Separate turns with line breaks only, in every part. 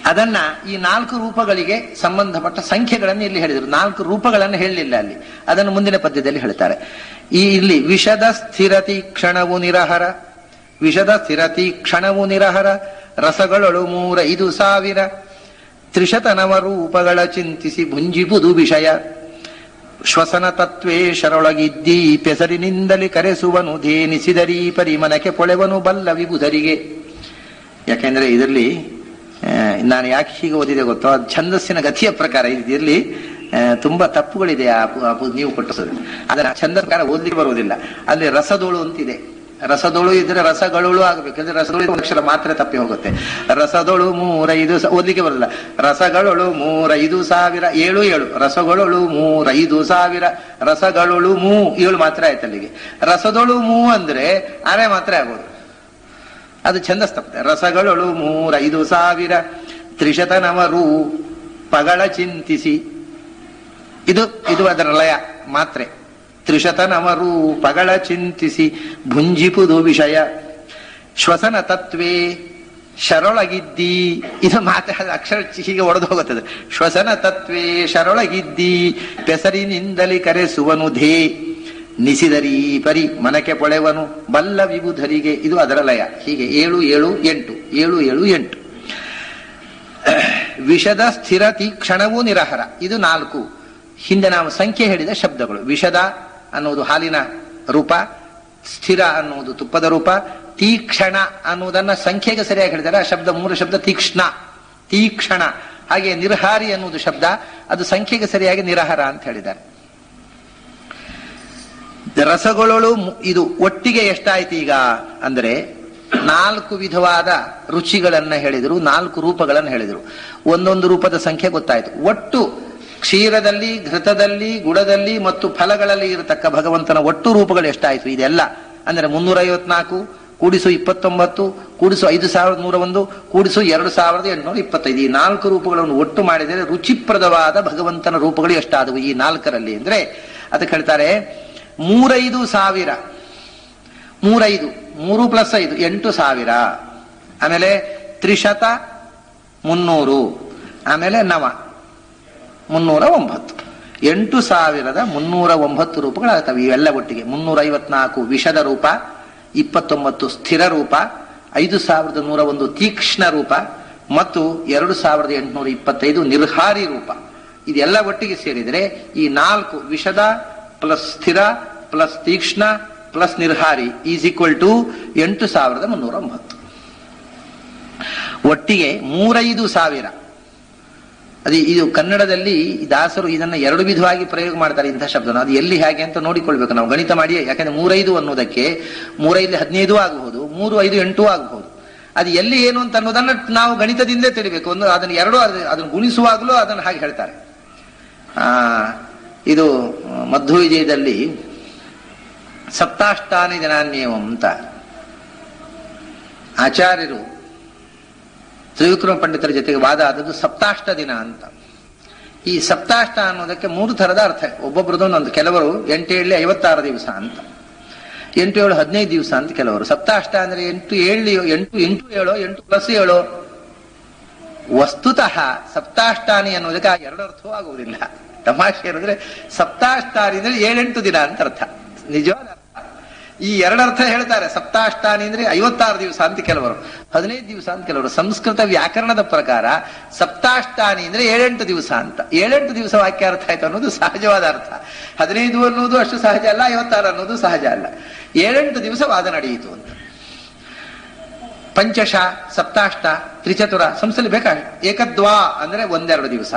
ಅದನ್ನ ಈ ನಾಲ್ಕು ರೂಪಗಳಿಗೆ ಸಂಬಂಧಪಟ್ಟ ಸಂಖ್ಯೆಗಳನ್ನು ಇಲ್ಲಿ ಹೇಳಿದರು ನಾಲ್ಕು ರೂಪಗಳನ್ನು ಹೇಳಲಿಲ್ಲ ಅಲ್ಲಿ ಅದನ್ನು ಮುಂದಿನ ಪದ್ಯದಲ್ಲಿ ಹೇಳ್ತಾರೆ ಈ ಇಲ್ಲಿ ವಿಷದ ಸ್ಥಿರತಿ ಕ್ಷಣವು ನಿರಹರ ವಿಷದ ಸ್ಥಿರತಿ ಕ್ಷಣವು ನಿರಹರ ರಸಗಳೊಳು ಮೂರ ಐದು ಸಾವಿರ ತ್ರಿಶತನವ ರೂಪಗಳ ಚಿಂತಿಸಿ ಭುಂಜಿಬುದು ವಿಷಯ ಶ್ವಸನ ತತ್ವೇ ಶರೊಳಗಿದ್ದೀ ಪೆಸರಿನಿಂದಲೇ ಕರೆಸುವನು ಧೇನಿಸಿದರೀ ಪರಿಮನಕ್ಕೆ ಪೊಳೆವನು ಬಲ್ಲ ವಿಬುಧರಿಗೆ ಯಾಕೆಂದ್ರೆ ಇದರಲ್ಲಿ ಆ, ನಾನು ಯಾಕೆ ಹೀಗೆ ಓದಿದೆ ಗೊತ್ತೋ ಅದು ಛಂದಸ್ಸಿನ ಗತಿಯ ಪ್ರಕಾರ ಇದರಲ್ಲಿ ಆ, ತುಂಬಾ ತಪ್ಪುಗಳಿದೆ ಆ ಪು- ಆ ಪು- ನೀವು ಕೊಟ್ಟಿಸೋದು ಅದರ ಛಂದ ಪ್ರಕಾರ ಓದ್ಲಿಕ್ಕೆ ಬರುವುದಿಲ್ಲ ಅಲ್ಲಿ ರಸದೋಳು ಅಂತಿದೆ ರಸದೋಳು ಇದ್ರೆ ರಸಗಳು ಆಗ್ಬೇಕು ಅಂದ್ರೆ ರಸದೋಳು ಒಂದು ಅಕ್ಷರ ಮಾತ್ರ ತಪ್ಪಿ ಹೋಗುತ್ತೆ ರಸದೊಳು ಮೂರೈದು ಸ- ಓದ್ಲಿಕ್ಕೆ ಬರಲ್ಲ ರಸಗಳೊಳು ಮೂರೈದು ಸಾವಿರ ಏಳು ಏಳು ರಸಗಳೊಳು ಮೂರೈದು ಸಾವಿರ ರಸಗಳೊಳು ಮೂ ಏಳು ಮಾತ್ರ ಆಯ್ತು ಅಲ್ಲಿಗೆ ರಸದೊಳು ಮೂ ಅಂದ್ರೆ ಅರೆ ಮಾತ್ರ ಆಗೋದು ಅದು ಛಂದಸ್ ತಪ್ಪದೆ ರಸಗಳೊಳು ಮೂರೈದು ಸಾವಿರ ತ್ರಿಶತನವರು ಪಗಳ ಚಿಂತಿಸಿ ಇದು ಇದು ಅದರ ಲಯ ಮಾತ್ರೆ ತ್ರಿಶತನವರು ಪಗಳ ಚಿಂತಿಸಿ ಭುಂಜಿಪುದು ವಿಷಯ ಶ್ವಸನ ತತ್ವೇ ಶರೊಳಗಿದ್ದಿ ಇದು ಮಾತಾಡ ಅಕ್ಷರ ಹೀಗೆ ಒಡೆದು ಹೋಗುತ್ತದೆ ಶ್ವಸನ ತತ್ವೇ ಶರೊಳಗಿದ್ದಿ ಪೆಸರಿನಿಂದಲೇ ಕರೆಸುವನು ಧೇ ನಿಸಿದರಿ ಪರಿ ಮನಕ್ಕೆ ಪೊಳೆವನು ಬಲ್ಲ ವಿಬುಧರಿಗೆ ಇದು ಅದರ ಲಯ ಹೀಗೆ ಏಳು ಏಳು ಎಂಟು ಏಳು ಏಳು ಎಂಟು ವಿಷದ ಸ್ಥಿರ ತೀಕ್ಷಣವೂ ನಿರಹರ ಇದು ನಾಲ್ಕು ಹಿಂದೆ ನಾವು ಸಂಖ್ಯೆ ಹೇಳಿದ ಶಬ್ದಗಳು ವಿಷದ ಅನ್ನುವುದು ಹಾಲಿನ ರೂಪ ಸ್ಥಿರ ಅನ್ನುವುದು ತುಪ್ಪದ ರೂಪ ತೀಕ್ಷಣ ಅನ್ನುವುದನ್ನ ಸಂಖ್ಯೆಗೆ ಸರಿಯಾಗಿ ಹೇಳಿದ್ದಾರೆ ಆ ಶಬ್ದ ಮೂರು ಶಬ್ದ ತೀಕ್ಷ್ಣ ತೀಕ್ಷಣ ಹಾಗೆ ನಿರ್ಹಾರಿ ಅನ್ನುವುದು ಶಬ್ದ ಅದು ಸಂಖ್ಯೆಗೆ ಸರಿಯಾಗಿ ನಿರಹರ ಅಂತ ಹೇಳಿದ್ದಾರೆ ರಸಗಳೊಳು ಮು- ಇದು ಒಟ್ಟಿಗೆ ಎಷ್ಟಾಯ್ತು ಈಗ ಅಂದ್ರೆ ನಾಲ್ಕು ವಿಧವಾದ ರುಚಿಗಳನ್ನ ಹೇಳಿದರು ನಾಲ್ಕು ರೂಪಗಳನ್ನು ಹೇಳಿದರು ಒಂದೊಂದು ರೂಪದ ಸಂಖ್ಯೆ ಗೊತ್ತಾಯ್ತು ಒಟ್ಟು ಕ್ಷೀರದಲ್ಲಿ ಘೃತದಲ್ಲಿ ಗುಡದಲ್ಲಿ ಮತ್ತು ಫಲಗಳಲ್ಲಿ ಇರತಕ್ಕ ಭಗವಂತನ ಒಟ್ಟು ರೂಪಗಳು ಎಷ್ಟಾಯ್ತು ಇದೆಲ್ಲ ಅಂದ್ರೆ ಮುನ್ನೂರ ಐವತ್ನಾಲ್ಕು ಕೂಡಿಸು ಇಪ್ಪತ್ತೊಂಬತ್ತು ಕೂಡಿಸು ಐದು ಸಾವಿರದ ನೂರ ಒಂದು ಕೂಡಿಸು ಎರಡು ಸಾವಿರದ ಎಂಟುನೂರ ಇಪ್ಪತ್ತೈದು ಈ ನಾಲ್ಕು ರೂಪಗಳನ್ನು ಒಟ್ಟು ಮಾಡಿದರೆ ರುಚಿಪ್ರದವಾದ ಭಗವಂತನ ರೂಪಗಳು ಎಷ್ಟಾದವು ಈ ನಾಲ್ಕರಲ್ಲಿ ಅಂದ್ರೆ ಅದಕ್ಕೆ ಹೇಳ್ತಾರೆ ಮೂರೈದು ಸಾವಿರ ಮೂರೈದು ಮೂರು ಪ್ಲಸ್ ಐದು ಎಂಟು ಸಾವಿರ ಆಮೇಲೆ ತ್ರಿಶತ ಮುನ್ನೂರು ಆಮೇಲೆ ನವ ಮುನ್ನೂರ ಒಂಬತ್ತು ಎಂಟು ಸಾವಿರದ ಮುನ್ನೂರ ಒಂಬತ್ತು ರೂಪಗಳಾಗ್ತವೆ ಇವೆಲ್ಲ ಒಟ್ಟಿಗೆ ಮುನ್ನೂರ ಐವತ್ನಾಲ್ಕು ವಿಷದ ರೂಪ ಇಪ್ಪತ್ತೊಂಬತ್ತು ಸ್ಥಿರ ರೂಪ ಐದು ಸಾವಿರದ ನೂರ ಒಂದು ತೀಕ್ಷ್ಣ ರೂಪ ಮತ್ತು ಎರಡು ಸಾವಿರದ ಎಂಟುನೂರ ಇಪ್ಪತ್ತೈದು ನಿರ್ಹಾರಿ ರೂಪ ಇದೆಲ್ಲ ಒಟ್ಟಿಗೆ ಸೇರಿದರೆ ಈ ನಾಲ್ಕು ವಿಷದ ಪ್ಲಸ್ ಸ್ಥಿರ ಪ್ಲಸ್ ತೀಕ್ಷ್ಣ ಪ್ಲಸ್ ನಿರ್ಹಾರಿ ಈಸ್ ಈಕ್ವಲ್ ಟು ಎಂಟು ಸಾವಿರದ ಮುನ್ನೂರ ಒಂಬತ್ತು ಒಟ್ಟಿಗೆ ಮೂರೈದು ಸಾವಿರ ಅದೇ ಇದು ಕನ್ನಡದಲ್ಲಿ ದಾಸರು ಇದನ್ನ ಎರಡು ವಿಧವಾಗಿ ಪ್ರಯೋಗ ಮಾಡ್ತಾರೆ ಇಂಥ ಶಬ್ದನ ಅದು ಎಲ್ಲಿ ಹೇಗೆ ಅಂತ ನೋಡಿಕೊಳ್ಬೇಕು ನಾವು ಗಣಿತ ಮಾಡಿ ಯಾಕಂದ್ರೆ ಮೂರೈದು ಅನ್ನೋದಕ್ಕೆ ಮೂರೈದು ಹದಿನೈದು ಆಗಬಹುದು ಮೂರು ಐದು ಎಂಟು ಆಗಬಹುದು ಅದು ಎಲ್ಲಿ ಏನು ಅಂತ ಅನ್ನೋದನ್ನ ನಾವು ಗಣಿತದಿಂದಲೇ ತಿಳಿಬೇಕು ಒಂದು ಅದನ್ನ ಎರಡು ಅದು- ಅದನ್ನು ಗುಣಿಸುವಾಗಲೂ ಅದನ್ನು ಹಾಗೆ ಹೇಳ್ತಾರೆ ಆ ಇದು ಮಧ್ವ ವಿಜಯದಲ್ಲಿ ಸಪ್ತಾಷ್ಟಾನಿ ದಿನಾನ್ಯೇವಂ ಅಂತ ಆಚಾರ್ಯರು ತ್ರಿವಿಕ್ರಮ ಪಂಡಿತರ ಜೊತೆಗೆ ವಾದ ಆದದ್ದು ಸಪ್ತಾಷ್ಟ ದಿನ ಅಂತ ಈ ಸಪ್ತಾಷ್ಟ ಅನ್ನೋದಕ್ಕೆ ಮೂರು ತರದ ಅರ್ಥ ಒಬ್ಬೊಬ್ರದ್ದು ಒಂದೊಂದು ಕೆಲವರು ಎಂಟು ಏಳು ಐವತ್ತಾರು ದಿವಸ ಅಂತ ಎಂಟು ಏಳು ಹದಿನೈದು ದಿವಸ ಅಂತ ಕೆಲವರು ಸಪ್ತಾಷ್ಟ ಅಂದ್ರೆ ಎಂಟು ಏಳು ಎಂಟು ಎಂಟು ಏಳು ಎಂಟು ಪ್ಲಸ್ ಏಳು ವಸ್ತುತಃ ಸಪ್ತಾಷ್ಟಾನಿ ಅನ್ನೋದಕ್ಕೆ ಆ ಎರಡು ಅರ್ಥವೂ ಆಗುವುದಿಲ್ಲ ತಮಾಷೆ ಏನಂದ್ರೆ ಸಪ್ತಾಷ್ಟಾನಿ ಅಂದ್ರೆ ಏಳೆಂಟು ದಿನ ಅಂತ ಅರ್ಥ ನಿಜವಾದ ಅರ್ಥ ಈ ಎರಡರ್ಥ ಹೇಳ್ತಾರೆ ಸಪ್ತಾಷ್ಟಾನಿ ಅಂದ್ರೆ ಐವತ್ತಾರು ದಿವಸ ಅಂತ ಕೆಲವರು ಹದಿನೈದು ದಿವಸ ಅಂತ ಕೆಲವರು ಸಂಸ್ಕೃತ ವ್ಯಾಕರಣದ ಪ್ರಕಾರ ಸಪ್ತಾಷ್ಟಾನಿ ಅಂದ್ರೆ ಏಳೆಂಟು ದಿವಸ ಅಂತ ಏಳೆಂಟು ದಿವಸ ವಾಕ್ಯ ಅರ್ಥ ಆಯ್ತು ಅನ್ನೋದು ಸಹಜವಾದ ಅರ್ಥ ಹದಿನೈದು ಅನ್ನೋದು ಅಷ್ಟು ಸಹಜ ಅಲ್ಲ ಐವತ್ತಾರು ಅನ್ನೋದು ಸಹಜ ಅಲ್ಲ ಏಳೆಂಟು ದಿವಸ ವಾದ ನಡೆಯಿತು ಅಂತ ಪಂಚಶ ಸಪ್ತಾಷ್ಟ ತ್ರಿಚತುರ ಸಂಸ್ಥೆಯಲ್ಲಿ ಬೇಕಾ ಏಕದ್ವಾ ಅಂದ್ರೆ ಒಂದೆರಡು ದಿವಸ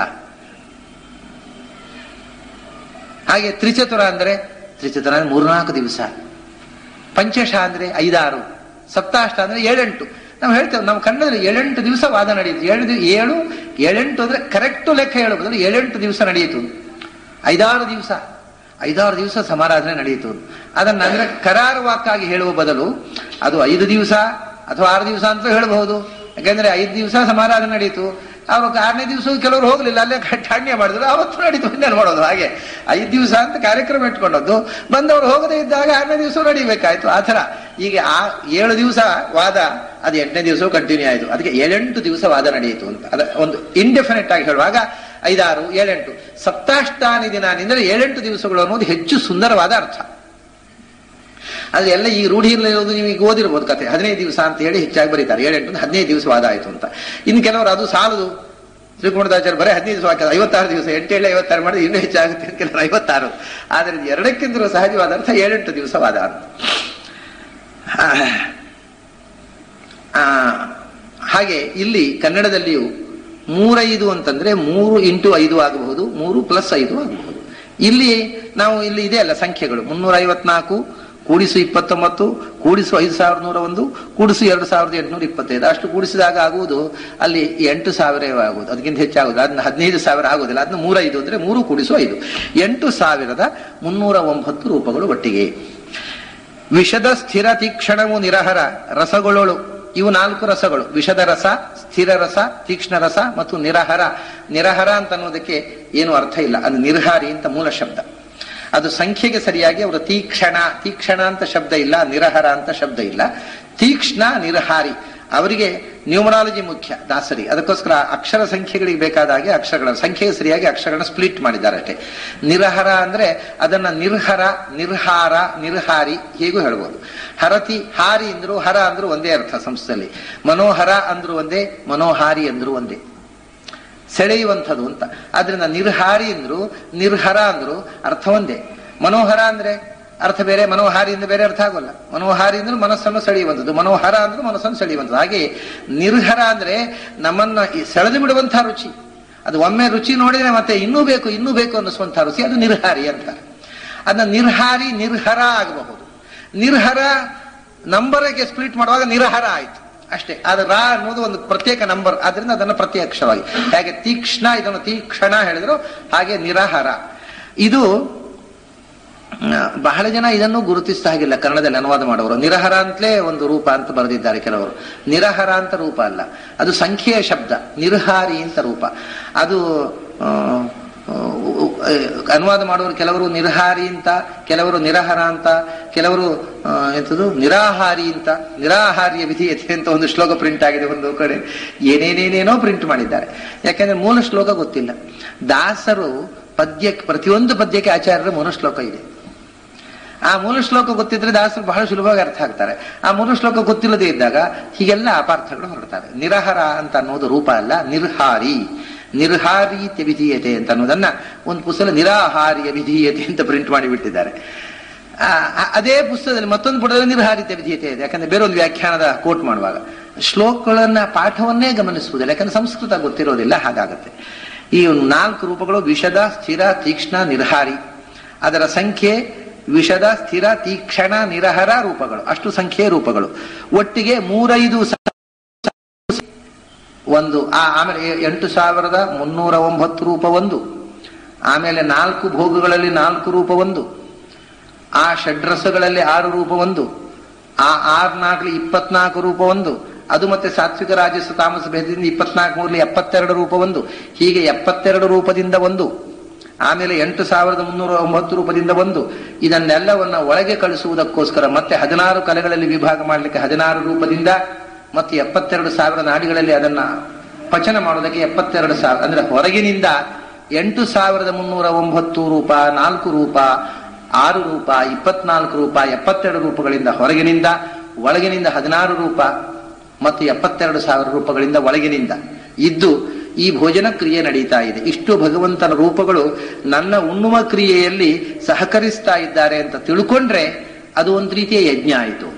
ಹಾಗೆ ತ್ರಿಚತುರ ಅಂದ್ರೆ ತ್ರಿಚತುರ ಅಂದ್ರೆ ಮೂರ್ನಾಲ್ಕು ದಿವಸ ಪಂಚಶ ಅಂದ್ರೆ ಐದಾರು ಸಪ್ತಾಷ್ಟ ಅಂದ್ರೆ ಏಳೆಂಟು ನಾವು ಹೇಳ್ತೇವೆ ನಮ್ಮ ಕನ್ನಡದಲ್ಲಿ ಏಳೆಂಟು ದಿವಸ ವಾದ ನಡೆಯಿತು ಏಳು ದಿ- ಏಳು ಏಳೆಂಟು ಅಂದ್ರೆ ಕರೆಕ್ಟ್ ಲೆಕ್ಕ ಹೇಳಬಹುದು ಏಳೆಂಟು ದಿವಸ ನಡೆಯಿತು ಐದಾರು ದಿವಸ ಐದಾರು ದಿವಸ ಸಮಾರಾಧನೆ ನಡೆಯಿತು ಅದನ್ನ ಅಂದ್ರೆ ಕರಾರು ವಾಕ್ಕಾಗಿ ಹೇಳುವ ಬದಲು ಅದು ಐದು ದಿವಸ ಅಥವಾ ಆರು ದಿವಸ ಅಂತ ಹೇಳಬಹುದು ಯಾಕಂದ್ರೆ ಐದು ದಿವಸ ಸಮಾರಾಧನೆ ನಡೀತು ಅವಾಗ ಆರನೇ ದಿವಸ ಕೆಲವರು ಹೋಗ್ಲಿಲ್ಲ ಅಲ್ಲೇ ಠಾಣ್ಯ ಮಾಡಿದ್ರು ಅವತ್ತು ನಡೀತು ಇನ್ನೇನು ಮಾಡೋದು ಹಾಗೆ ಐದು ದಿವಸ ಅಂತ ಕಾರ್ಯಕ್ರಮ ಇಟ್ಕೊಂಡದ್ದು ಬಂದವರು ಹೋಗದೇ ಇದ್ದಾಗ ಆರನೇ ದಿವಸ ನಡಿಬೇಕಾಯ್ತು ಆ ಥರ ಈಗ ಆ ಏಳು ದಿವಸ ವಾದ ಅದು ಎಂಟನೇ ದಿವಸವೂ ಕಂಟಿನ್ಯೂ ಆಯಿತು ಅದಕ್ಕೆ ಏಳೆಂಟು ದಿವಸ ವಾದ ನಡೆಯಿತು ಅಂತ ಅದ ಒಂದು ಇಂಡೆಫಿನೆಟ್ ಆಗಿ ಹೇಳುವಾಗ ಐದಾರು ಏಳೆಂಟು ಸಪ್ತಾಷ್ಟಾನಿ ದಿನ ಅಂದರೆ ಏಳೆಂಟು ದಿವಸಗಳು ಅನ್ನೋದು ಹೆಚ್ಚು ಸುಂದರವಾದ ಅರ್ಥ ಆದ್ರೆ ಎಲ್ಲ ಈ ರೂಢಿಯಲ್ಲಿರೋದು ನೀವು ಈಗ ಓದಿರ್ಬೋದು ಕತೆ ಹದಿನೈದು ದಿವಸ ಅಂತ ಹೇಳಿ ಹೆಚ್ಚಾಗಿ ಬರೀತಾರೆ ಏಳೆಂಟು ಅಂದ್ರೆ ಹದಿನೈದು ದಿವಸ ವಾದ ಆಯ್ತು ಅಂತ ಇನ್ನು ಕೆಲವರು ಅದು ಸಾಲದು ತ್ರಿಕೋಣದಾಚಾರ್ಯ ಬರೀ ಹದಿನೈದು ದಿವಸ ಹಾಕಿದ ಐವತ್ತಾರು ದಿವಸ ಎಂಟೇಳು ಐವತ್ತಾರು ಮಾಡಿದ್ರೆ ಇನ್ನೂ ಹೆಚ್ಚಾಗುತ್ತೆ ಅಂತ ಕೆಲವರು ಐವತ್ತಾರು ಆದರೆ ಇದು ಎರಡಕ್ಕಿಂತಲೂ ಸಹಜವಾದ ಅರ್ಥ ಏಳೆಂಟು ದಿವಸ ವಾದ ಅಂತ ಆ, ಹಾಗೆ ಇಲ್ಲಿ ಕನ್ನಡದಲ್ಲಿಯೂ ಮೂರೈದು ಅಂತಂದ್ರೆ ಮೂರು ಇಂಟು ಐದು ಆಗಬಹುದು ಮೂರು ಪ್ಲಸ್ ಐದು ಆಗಬಹುದು ಇಲ್ಲಿ ನಾವು ಇಲ್ಲಿ ಇದೆ ಅಲ್ಲ ಸಂಖ್ಯೆಗಳು ಮುನ್ನೂರ ಐವತ್ನಾಲ್ಕು ಕೂಡಿಸು ಇಪ್ಪತ್ತೊಂಬತ್ತು ಕೂಡಿಸು ಐದು ಸಾವಿರದ ನೂರ ಒಂದು ಕೂಡಿಸು ಎರಡು ಸಾವಿರದ ಎಂಟುನೂರ ಇಪ್ಪತ್ತೈದು ಅಷ್ಟು ಕೂಡಿಸಿದಾಗ ಆಗುವುದು ಅಲ್ಲಿ ಎಂಟು ಸಾವಿರ ಆಗುವುದು ಅದಕ್ಕಿಂತ ಹೆಚ್ಚಾಗುವುದು ಅದನ್ನ ಹದಿನೈದು ಸಾವಿರ ಆಗುವುದಿಲ್ಲ ಅದನ್ನ ಮೂರೈದು ಅಂದ್ರೆ ಮೂರು ಕೂಡಿಸು ಐದು ಎಂಟು ಸಾವಿರದ ಮುನ್ನೂರ ಒಂಬತ್ತು ರೂಪಗಳು ಒಟ್ಟಿಗೆ ವಿಷದ ಸ್ಥಿರ ತೀಕ್ಷಣವು ನಿರಹರ ರಸಗಳೊಳು ಇವು ನಾಲ್ಕು ರಸಗಳು ವಿಷದ ರಸ ಸ್ಥಿರ ರಸ ತೀಕ್ಷ್ಣ ರಸ ಮತ್ತು ನಿರಹರ ನಿರಹರ ಅಂತ ಅನ್ನೋದಕ್ಕೆ ಏನು ಅರ್ಥ ಇಲ್ಲ ಅದು ನಿರ್ಹಾರಿ ಅಂತ ಮೂಲ ಶಬ್ದ ಅದು ಸಂಖ್ಯೆಗೆ ಸರಿಯಾಗಿ ಅವರು ತೀಕ್ಷಣ ತೀಕ್ಷಣ ಅಂತ ಶಬ್ದ ಇಲ್ಲ ನಿರಹರ ಅಂತ ಶಬ್ದ ಇಲ್ಲ ತೀಕ್ಷ್ಣ ನಿರ್ಹಾರಿ ಅವರಿಗೆ ನ್ಯೂಮರಾಲಜಿ ಮುಖ್ಯ ದಾಸರಿ ಅದಕ್ಕೋಸ್ಕರ ಅಕ್ಷರ ಸಂಖ್ಯೆಗಳಿಗೆ ಬೇಕಾದ ಹಾಗೆ ಅಕ್ಷರಗಳ ಸಂಖ್ಯೆಗೆ ಸರಿಯಾಗಿ ಅಕ್ಷರಗಳನ್ನ ಸ್ಪ್ಲಿಟ್ ಮಾಡಿದ್ದಾರೆ ಅಷ್ಟೇ ನಿರಹರ ಅಂದ್ರೆ ಅದನ್ನ ನಿರ್ಹರ ನಿರ್ಹಾರ ನಿರ್ಹಾರಿ ಹೀಗೂ ಹೇಳ್ಬೋದು ಹರತಿ ಹಾರಿ ಅಂದ್ರು ಹರ ಅಂದ್ರು ಒಂದೇ ಅರ್ಥ ಸಂಸ್ಥೆಯಲ್ಲಿ ಮನೋಹರ ಅಂದ್ರು ಒಂದೇ ಮನೋಹಾರಿ ಅಂದ್ರು ಒಂದೇ ಸೆಳೆಯುವಂಥದ್ದು ಅಂತ ಆದ್ರಿಂದ ನಿರ್ಹಾರಿ ಅಂದ್ರು ನಿರ್ಹರ ಅಂದ್ರು ಅರ್ಥ ಒಂದೇ ಮನೋಹರ ಅಂದ್ರೆ ಅರ್ಥ ಬೇರೆ ಮನೋಹಾರಿ ಅಂದ್ರೆ ಬೇರೆ ಅರ್ಥ ಆಗೋಲ್ಲ ಮನೋಹಾರಿ ಅಂದ್ರೆ ಮನಸ್ಸನ್ನು ಸೆಳೆಯುವಂಥದ್ದು ಮನೋಹರ ಅಂದ್ರೆ ಮನಸ್ಸನ್ನು ಸೆಳೆಯುವಂಥದ್ದು ಹಾಗೆ ನಿರ್ಹರ ಅಂದ್ರೆ ನಮ್ಮನ್ನ ಈ ಸೆಳೆದು ಬಿಡುವಂತಹ ರುಚಿ ಅದು ಒಮ್ಮೆ ರುಚಿ ನೋಡಿದ್ರೆ ಮತ್ತೆ ಇನ್ನೂ ಬೇಕು ಇನ್ನೂ ಬೇಕು ಅನ್ನಿಸುವಂತಹ ರುಚಿ ಅದು ನಿರ್ಹಾರಿ ಅಂತಾರೆ ಅದನ್ನ ನಿರ್ಹಾರಿ ನಿರ್ಹರ ಆಗಬಹುದು ನಿರ್ಹರ ನಂಬರ್ಗೆ ಸ್ಪ್ಲಿಟ್ ಮಾಡುವಾಗ ನಿರಹರ ಆಯ್ತು ಅಷ್ಟೇ ಅದು ರಾ ಅನ್ನೋದು ಒಂದು ಪ್ರತ್ಯೇಕ ನಂಬರ್ ಆದ್ರಿಂದ ಅದನ್ನು ಪ್ರತ್ಯಕ್ಷವಾಗಿ ಹೇಗೆ ತೀಕ್ಷ್ಣ ಇದನ್ನು ತೀಕ್ಷಣ ಹೇಳಿದ್ರು ಹಾಗೆ ನಿರಹರ ಇದು ಆ, ಬಹಳ ಜನ ಇದನ್ನು ಗುರುತಿಸ್ತಾ ಹಾಗಿಲ್ಲ ಕನ್ನಡದಲ್ಲಿ ಅನುವಾದ ಮಾಡುವರು ನಿರಹರ ಅಂತಲೇ ಒಂದು ರೂಪ ಅಂತ ಬರೆದಿದ್ದಾರೆ ಕೆಲವರು ನಿರಹರ ಅಂತ ರೂಪ ಅಲ್ಲ ಅದು ಸಂಖ್ಯೆಯ ಶಬ್ದ ನಿರ್ಹಾರಿ ಅಂತ ರೂಪ ಅದು ಆ, ಆ, ಅನುವಾದ ಮಾಡುವರು ಕೆಲವರು ನಿರ್ಹಾರಿ ಅಂತ ಕೆಲವರು ನಿರಹರ ಅಂತ ಕೆಲವರು ಆ, ಎಂಥದ್ದು ನಿರಾಹಾರಿ ಅಂತ ನಿರಾಹಾರಿಯ ವಿಧಿಯತೆ ಅಂತ ಒಂದು ಶ್ಲೋಕ ಪ್ರಿಂಟ್ ಆಗಿದೆ ಒಂದು ಕಡೆ ಏನೇನೇನೇನೋ ಪ್ರಿಂಟ್ ಮಾಡಿದ್ದಾರೆ ಯಾಕಂದ್ರೆ ಮೂಲ ಶ್ಲೋಕ ಗೊತ್ತಿಲ್ಲ ದಾಸರು ಪದ್ಯಕ್ಕೆ ಪ್ರತಿಯೊಂದು ಪದ್ಯಕ್ಕೆ ಆಚಾರ್ಯರ ಮೂಲ ಶ್ಲೋಕ ಇದೆ ಆ ಮೂಲ ಶ್ಲೋಕ ಗೊತ್ತಿದ್ರೆ ದಾಸರು ಬಹಳ ಸುಲಭವಾಗಿ ಅರ್ಥ ಆಗ್ತಾರೆ ಆ ಮೂಲ ಶ್ಲೋಕ ಗೊತ್ತಿಲ್ಲದೆ ಇದ್ದಾಗ ಹೀಗೆಲ್ಲ ಅಪಾರ್ಥಗಳು ಹೊರಡ್ತಾರೆ ನಿರಹರ ಅಂತ ಅನ್ನೋದು ರೂಪ ಅಲ್ಲ ನಿರ್ಹಾರಿ ನಿರ್ಹಾರೀತ್ಯ ವಿಧೀಯತೆ ಅಂತ ಅನ್ನೋದನ್ನ ಒಂದು ಪುಸ್ತಕ ನಿರಾಹಾರಿಯ ವಿಧೀಯತೆ ಅಂತ ಪ್ರಿಂಟ್ ಮಾಡಿ ಬಿಟ್ಟಿದ್ದಾರೆ ಆ, ಆ- ಅದೇ ಪುಸ್ತಕದಲ್ಲಿ ಮತ್ತೊಂದು ಪುಟದಲ್ಲಿ ನಿರ್ಹಾರಿತ ವಿಧೀಯತೆ ಇದೆ ಯಾಕಂದ್ರೆ ಬೇರೆ ಒಂದು ವ್ಯಾಖ್ಯಾನದ ಕೋಟ್ ಮಾಡುವಾಗ ಶ್ಲೋಕಗಳನ್ನ ಪಾಠವನ್ನೇ ಗಮನಿಸುವುದಿಲ್ಲ ಯಾಕಂದ್ರೆ ಸಂಸ್ಕೃತ ಗೊತ್ತಿರೋದಿಲ್ಲ ಹಾಗಾಗತ್ತೆ ಈ ಒಂದು ನಾಲ್ಕು ರೂಪಗಳು ವಿಷದ ಸ್ಥಿರ ತೀಕ್ಷ್ಣ ನಿರ್ಹಾರಿ ಅದರ ಸಂಖ್ಯೆ ವಿಷದ ಸ್ಥಿರ ತೀಕ್ಷಣ ನಿರಹರ ರೂಪಗಳು ಅಷ್ಟು ಸಂಖ್ಯೆಯ ರೂಪಗಳು ಒಟ್ಟಿಗೆ ಮೂರೈದು ಸ- ಒಂದು ಆ ಆಮೇಲೆ ಎ- ಎಂಟು ಸಾವಿರದ ಮುನ್ನೂರ ಒಂಬತ್ತು ರೂಪ ಒಂದು ಆಮೇಲೆ ನಾಲ್ಕು ಭೋಗಗಳಲ್ಲಿ ನಾಲ್ಕು ರೂಪ ಒಂದು ಆ ಷಡ್ರಸಗಳಲ್ಲಿ ಆರು ರೂಪ ಒಂದು ಆ ಆರ್ ನಾಲ್ಕು ಇಪ್ಪತ್ನಾಲ್ಕು ರೂಪ ಒಂದು ಅದು ಮತ್ತೆ ಸಾತ್ವಿಕ ರಾಜಸ ತಾಮಸ ಭೇದದಿಂದ ಇಪ್ಪತ್ನಾಲ್ಕು ಮೂರಲಿ ಎಪ್ಪತ್ತೆರಡು ರೂಪ ಒಂದು ಹೀಗೆ ಎಪ್ಪತ್ತೆರಡು ರೂಪದಿಂದ ಒಂದು ಆಮೇಲೆ ಎಂಟು ಸಾವಿರದ ಮುನ್ನೂರ ಒಂಬತ್ತು ರೂಪದಿಂದ ಒಂದು ಇದನ್ನೆಲ್ಲವನ್ನ ಒಳಗೆ ಕಳಿಸುವುದಕ್ಕೋಸ್ಕರ ಮತ್ತೆ ಹದಿನಾರು ಕಲೆಗಳಲ್ಲಿ ವಿಭಾಗ ಮಾಡಲಿಕ್ಕೆ ಹದಿನಾರು ರೂಪದಿಂದ ಮತ್ತು ಎಪ್ಪತ್ತೆರಡು ಸಾವಿರ ನಾಡಿಗಳಲ್ಲಿ ಅದನ್ನ ಪಚನ ಮಾಡೋದಕ್ಕೆ ಎಪ್ಪತ್ತೆರಡು ಸಾವಿರ ಅಂದ್ರೆ ಹೊರಗಿನಿಂದ ಎಂಟು ಸಾವಿರದ ಮುನ್ನೂರ ಒಂಬತ್ತು ರೂಪ ನಾಲ್ಕು ರೂಪ ಆರು ರೂಪ ಇಪ್ಪತ್ನಾಲ್ಕು ರೂಪ ಎಪ್ಪತ್ತೆರಡು ರೂಪಗಳಿಂದ ಹೊರಗಿನಿಂದ ಒಳಗಿನಿಂದ ಹದಿನಾರು ರೂಪ ಮತ್ತು ಎಪ್ಪತ್ತೆರಡು ಸಾವಿರ ರೂಪಗಳಿಂದ ಒಳಗಿನಿಂದ ಇದ್ದು ಈ ಭೋಜನ ಕ್ರಿಯೆ ನಡೀತಾ ಇದೆ ಇಷ್ಟು ಭಗವಂತನ ರೂಪಗಳು ನನ್ನ ಉಣ್ಣುವ ಕ್ರಿಯೆಯಲ್ಲಿ ಸಹಕರಿಸ್ತಾ ಇದ್ದಾರೆ ಅಂತ ತಿಳ್ಕೊಂಡ್ರೆ ಅದು ಒಂದು ರೀತಿಯ ಯಜ್ಞ ಆಯಿತು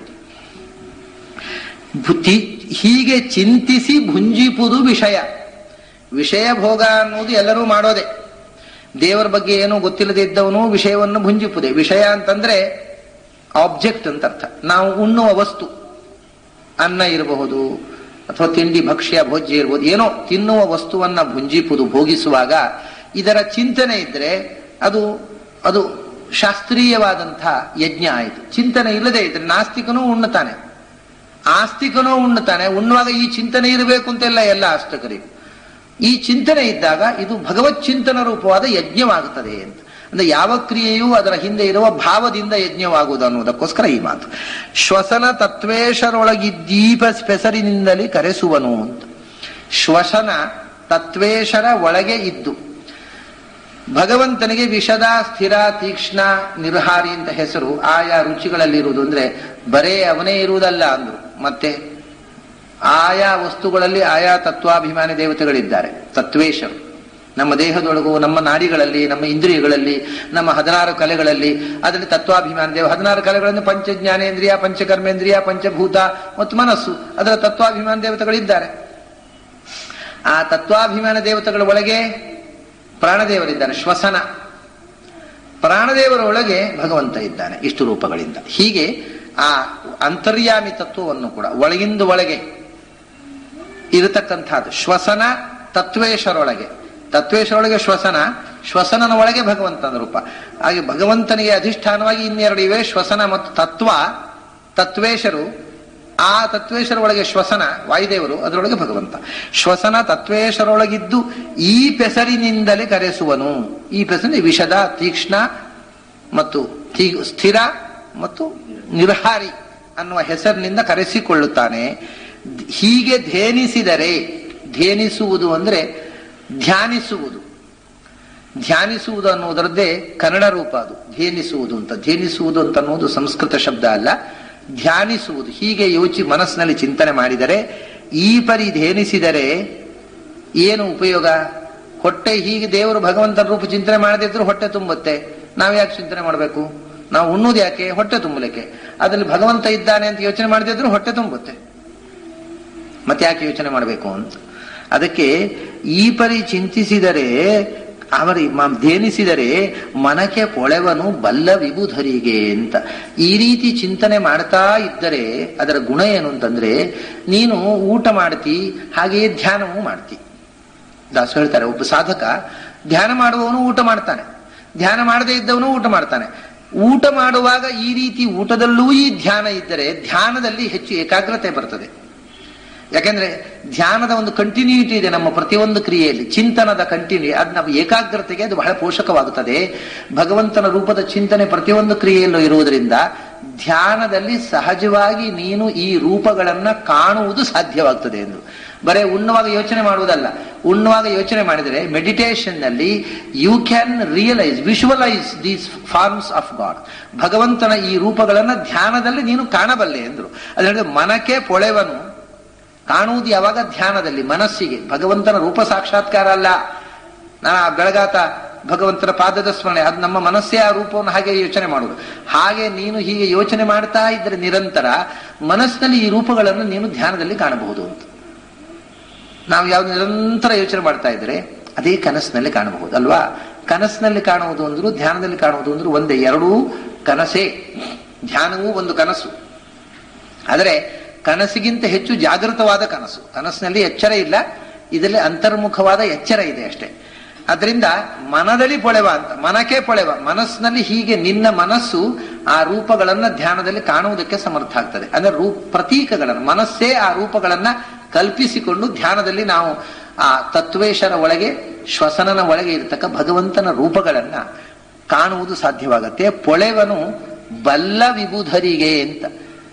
ಬುದ್ಧಿ ಹೀಗೆ ಚಿಂತಿಸಿ ಭುಂಜಿಪುದು ವಿಷಯ ವಿಷಯ ಭೋಗ ಅನ್ನೋದು ಎಲ್ಲರೂ ಮಾಡೋದೆ ದೇವರ ಬಗ್ಗೆ ಏನೂ ಗೊತ್ತಿಲ್ಲದೆ ಇದ್ದವನು ವಿಷಯವನ್ನು ಭುಂಜಿಪುದೆ ವಿಷಯ ಅಂತಂದ್ರೆ ಆಬ್ಜೆಕ್ಟ್ ಅಂತ ಅರ್ಥ ನಾವು ಉಣ್ಣುವ ವಸ್ತು ಅನ್ನ ಇರಬಹುದು ಅಥವಾ ತಿಂಡಿ ಭಕ್ಷ್ಯ ಭೋಜ್ಯ ಇರಬಹುದು ಏನೋ ತಿನ್ನುವ ವಸ್ತುವನ್ನ ಭುಂಜಿಪುದು ಭೋಗಿಸುವಾಗ ಇದರ ಚಿಂತನೆ ಇದ್ರೆ ಅದು ಅದು ಶಾಸ್ತ್ರೀಯವಾದಂತಹ ಯಜ್ಞ ಆಯಿತು ಚಿಂತನೆ ಇಲ್ಲದೆ ಇದ್ರೆ ನಾಸ್ತಿಕನೂ ಉಣ್ಣುತ್ತಾನೆ ಆಸ್ತಿಕನೂ ಉಣ್ಣುತ್ತಾನೆ ಉಣ್ಣುವಾಗ ಈ ಚಿಂತನೆ ಇರಬೇಕು ಅಂತೆಲ್ಲ ಎಲ್ಲ ಅಷ್ಟಕರಿಗೂ ಈ ಚಿಂತನೆ ಇದ್ದಾಗ ಇದು ಭಗವತ್ ಚಿಂತನ ರೂಪವಾದ ಯಜ್ಞವಾಗುತ್ತದೆ ಅಂತ ಅಂದ್ರೆ ಯಾವ ಕ್ರಿಯೆಯೂ ಅದರ ಹಿಂದೆ ಇರುವ ಭಾವದಿಂದ ಯಜ್ಞವಾಗುವುದು ಅನ್ನುವುದಕ್ಕೋಸ್ಕರ ಈ ಮಾತು ಶ್ವಸನ ತತ್ವೇಶರೊಳಗಿದ್ದೀಪ ಪೆಸರಿನಿಂದಲೇ ಕರೆಸುವನು ಅಂತ ಶ್ವಸನ ತತ್ವೇಶರ ಒಳಗೆ ಇದ್ದು ಭಗವಂತನಿಗೆ ವಿಷದ ಸ್ಥಿರ ತೀಕ್ಷ್ಣ ನಿರ್ಹಾರಿ ಅಂತ ಹೆಸರು ಆಯಾ ರುಚಿಗಳಲ್ಲಿ ಇರುವುದು ಅಂದ್ರೆ ಬರೇ ಅವನೇ ಇರುವುದಲ್ಲ ಅಂದ್ರು ಮತ್ತೆ ಆಯಾ ವಸ್ತುಗಳಲ್ಲಿ ಆಯಾ ತತ್ವಾಭಿಮಾನಿ ದೇವತೆಗಳಿದ್ದಾರೆ ತತ್ವೇಶರು ನಮ್ಮ ದೇಹದೊಳಗು ನಮ್ಮ ನಾಡಿಗಳಲ್ಲಿ ನಮ್ಮ ಇಂದ್ರಿಯಗಳಲ್ಲಿ ನಮ್ಮ ಹದಿನಾರು ಕಲೆಗಳಲ್ಲಿ ಅದರಲ್ಲಿ ತತ್ವಾಭಿಮಾನ ದೇವ ಹದಿನಾರು ಕಲೆಗಳನ್ನು ಪಂಚ ಜ್ಞಾನೇಂದ್ರಿಯ ಪಂಚಕರ್ಮೇಂದ್ರಿಯ ಪಂಚಭೂತ ಮತ್ತು ಮನಸ್ಸು ಅದರ ತತ್ವಾಭಿಮಾನ ದೇವತೆಗಳಿದ್ದಾರೆ ಆ ತತ್ವಾಭಿಮಾನ ದೇವತೆಗಳ ಒಳಗೆ ಪ್ರಾಣದೇವರಿದ್ದಾರೆ ಶ್ವಸನ ಪ್ರಾಣದೇವರ ಒಳಗೆ ಭಗವಂತ ಇದ್ದಾನೆ ಇಷ್ಟು ರೂಪಗಳಿಂದ ಹೀಗೆ ಆ ಅಂತರ್ಯಾಮಿ ತತ್ವವನ್ನು ಕೂಡ ಒಳಗಿಂದ ಒಳಗೆ ಇರತಕ್ಕಂಥದ್ದು ಶ್ವಸನ ತತ್ವೇಶರೊಳಗೆ ತತ್ವೇಶರೊಳಗೆ ಶ್ವಸನ ಶ್ವಸನನ ಒಳಗೆ ಭಗವಂತನ ರೂಪ ಹಾಗೆ ಭಗವಂತನಿಗೆ ಅಧಿಷ್ಠಾನವಾಗಿ ಇನ್ನೆರಡು ಇವೆ ಶ್ವಸನ ಮತ್ತು ತತ್ವ ತತ್ವೇಶರು ಆ ತತ್ವೇಶರ ಒಳಗೆ ಶ್ವಸನ ವಾಯುದೇವರು ಅದರೊಳಗೆ ಭಗವಂತ ಶ್ವಸನ ತತ್ವೇಶರೊಳಗಿದ್ದು ಈ ಪೆಸರಿನಿಂದಲೇ ಕರೆಸುವನು ಈ ಪೆಸರಿ ವಿಷದ ತೀಕ್ಷ್ಣ ಮತ್ತು ತೀ- ಸ್ಥಿರ ಮತ್ತು ನಿರ್ಹಾರಿ ಅನ್ನುವ ಹೆಸರಿನಿಂದ ಕರೆಸಿಕೊಳ್ಳುತ್ತಾನೆ ಹೀಗೆ ಧೇನಿಸಿದರೆ ಧೇನಿಸುವುದು ಅಂದ್ರೆ ಧ್ಯಾನಿಸುವುದು ಧ್ಯಾನಿಸುವುದು ಅನ್ನುವುದರದ್ದೇ ಕನ್ನಡ ರೂಪ ಅದು ಧೇನಿಸುವುದು ಅಂತ ಧೇನಿಸುವುದು ಅಂತ ಅನ್ನುವುದು ಸಂಸ್ಕೃತ ಶಬ್ದ ಅಲ್ಲ ಧ್ಯಾನಿಸುವುದು ಹೀಗೆ ಯೋಚಿ ಮನಸ್ಸಿನಲ್ಲಿ ಚಿಂತನೆ ಮಾಡಿದರೆ ಈ ಪರಿ ಧೇನಿಸಿದರೆ ಏನು ಉಪಯೋಗ ಹೊಟ್ಟೆ ಹೀಗೆ ದೇವರು ಭಗವಂತನ ರೂಪ ಚಿಂತನೆ ಮಾಡದಿದ್ರು ಹೊಟ್ಟೆ ತುಂಬುತ್ತೆ ನಾವು ಯಾಕೆ ಚಿಂತನೆ ಮಾಡಬೇಕು ನಾವು ಉಣ್ಣುವುದು ಯಾಕೆ ಹೊಟ್ಟೆ ತುಂಬಲಿಕ್ಕೆ ಅದರಲ್ಲಿ ಭಗವಂತ ಇದ್ದಾನೆ ಅಂತ ಯೋಚನೆ ಮಾಡದಿದ್ರು ಹೊಟ್ಟೆ ತುಂಬುತ್ತೆ ಮತ್ತೆ ಯಾಕೆ ಯೋಚನೆ ಮಾಡಬೇಕು ಅಂತ ಅದಕ್ಕೆ ಈ ಪರಿ ಚಿಂತಿಸಿದರೆ ಅವರ ಮ- ಧೇನಿಸಿದರೆ ಮನಕ್ಕೆ ಪೊಳೆವನು ಬಲ್ಲ ವಿಬುಧರಿಗೆ ಅಂತ ಈ ರೀತಿ ಚಿಂತನೆ ಮಾಡ್ತಾ ಇದ್ದರೆ ಅದರ ಗುಣ ಏನು ಅಂತಂದ್ರೆ ನೀನು ಊಟ ಮಾಡ್ತಿ ಹಾಗೆಯೇ ಧ್ಯಾನವೂ ಮಾಡ್ತಿ ದಾಸು ಹೇಳ್ತಾರೆ ಒಬ್ಬ ಸಾಧಕ ಧ್ಯಾನ ಮಾಡುವವನು ಊಟ ಮಾಡ್ತಾನೆ ಧ್ಯಾನ ಮಾಡದೇ ಇದ್ದವನು ಊಟ ಮಾಡ್ತಾನೆ ಊಟ ಮಾಡುವಾಗ ಈ ರೀತಿ ಊಟದಲ್ಲೂ ಈ ಧ್ಯಾನ ಇದ್ದರೆ ಧ್ಯಾನದಲ್ಲಿ ಹೆಚ್ಚು ಏಕಾಗ್ರತೆ ಬರ್ತದೆ ಯಾಕೆಂದ್ರೆ ಧ್ಯಾನದ ಒಂದು ಕಂಟಿನ್ಯೂಟಿ ಇದೆ ನಮ್ಮ ಪ್ರತಿಯೊಂದು ಕ್ರಿಯೆಯಲ್ಲಿ ಚಿಂತನದ ಕಂಟಿನ್ಯೂ ಅದು ನಮ್ಮ ಏಕಾಗ್ರತೆಗೆ ಅದು ಬಹಳ ಪೋಷಕವಾಗುತ್ತದೆ ಭಗವಂತನ ರೂಪದ ಚಿಂತನೆ ಪ್ರತಿಯೊಂದು ಕ್ರಿಯೆಯಲ್ಲೂ ಇರುವುದರಿಂದ ಧ್ಯಾನದಲ್ಲಿ ಸಹಜವಾಗಿ ನೀನು ಈ ರೂಪಗಳನ್ನ ಕಾಣುವುದು ಸಾಧ್ಯವಾಗ್ತದೆ ಎಂದು ಬರೇ ಉಣ್ಣುವಾಗ ಯೋಚನೆ ಮಾಡುವುದಲ್ಲ ಉಣ್ಣುವಾಗ ಯೋಚನೆ ಮಾಡಿದರೆ ಮೆಡಿಟೇಷನ್ ನಲ್ಲಿ you can realise visualise these forms of God ಭಗವಂತನ ಈ ರೂಪಗಳನ್ನ ಧ್ಯಾನದಲ್ಲಿ ನೀನು ಕಾಣಬಲ್ಲೆ ಎಂದ್ರು ಅದರಿಂದ ಮನಕ್ಕೆ ಪೊಳೆವನು ಕಾಣುವುದು ಯಾವಾಗ ಧ್ಯಾನದಲ್ಲಿ ಮನಸ್ಸಿಗೆ ಭಗವಂತನ ರೂಪ ಸಾಕ್ಷಾತ್ಕಾರ ಅಲ್ಲ ನಾ ಬೆಳಗಾತ ಭಗವಂತನ ಪಾದದ ಸ್ಮರಣೆ ಅದು ನಮ್ಮ ಮನಸ್ಸೇ ಆ ರೂಪವನ್ನು ಹಾಗೆ ಯೋಚನೆ ಮಾಡುವುದು ಹಾಗೆ ನೀನು ಹೀಗೆ ಯೋಚನೆ ಮಾಡ್ತಾ ಇದ್ರೆ ನಿರಂತರ ಮನಸ್ಸಿನಲ್ಲಿ ಈ ರೂಪಗಳನ್ನು ನೀನು ಧ್ಯಾನದಲ್ಲಿ ಕಾಣಬಹುದು ಅಂತ ನಾವು ಯಾವ್ದು ನಿರಂತರ ಯೋಚನೆ ಮಾಡ್ತಾ ಇದ್ರೆ ಅದೇ ಕನಸಿನಲ್ಲಿ ಕಾಣಬಹುದು ಅಲ್ವಾ ಕನಸಿನಲ್ಲಿ ಕಾಣುವುದು ಅಂದ್ರು ಧ್ಯಾನದಲ್ಲಿ ಕಾಣುವುದು ಅಂದ್ರು ಒಂದೇ ಎರಡೂ ಕನಸೇ ಧ್ಯಾನವೂ ಒಂದು ಕನಸು ಆದರೆ ಕನಸಿಗಿಂತ ಹೆಚ್ಚು ಜಾಗೃತವಾದ ಕನಸು ಕನಸಿನಲ್ಲಿ ಎಚ್ಚರ ಇಲ್ಲ ಇದರಲ್ಲಿ ಅಂತರ್ಮುಖವಾದ ಎಚ್ಚರ ಇದೆ ಅಷ್ಟೇ ಅದರಿಂದ ಮನದಲ್ಲಿ ಪೊಳೆವ ಅಂತ ಮನಕ್ಕೆ ಪೊಳೆವ ಮನಸ್ಸಿನಲ್ಲಿ ಹೀಗೆ ನಿನ್ನ ಮನಸ್ಸು ಆ ರೂಪಗಳನ್ನ ಧ್ಯಾನದಲ್ಲಿ ಕಾಣುವುದಕ್ಕೆ ಸಮರ್ಥ ಆಗ್ತದೆ ಅಂದ್ರೆ ರೂಪ ಪ್ರತೀಕಗಳನ್ನು ಮನಸ್ಸೇ ಆ ರೂಪಗಳನ್ನ ಕಲ್ಪಿಸಿಕೊಂಡು ಧ್ಯಾನದಲ್ಲಿ ನಾವು ಆ ತತ್ವೇಶರ ಒಳಗೆ ಶ್ವಸನನ ಒಳಗೆ ಇರತಕ್ಕ ಭಗವಂತನ ರೂಪಗಳನ್ನ ಕಾಣುವುದು ಸಾಧ್ಯವಾಗತ್ತೆ ಪೊಳೆವನು ಬಲ್ಲ ವಿಬುಧರಿಗೆ ಅಂತ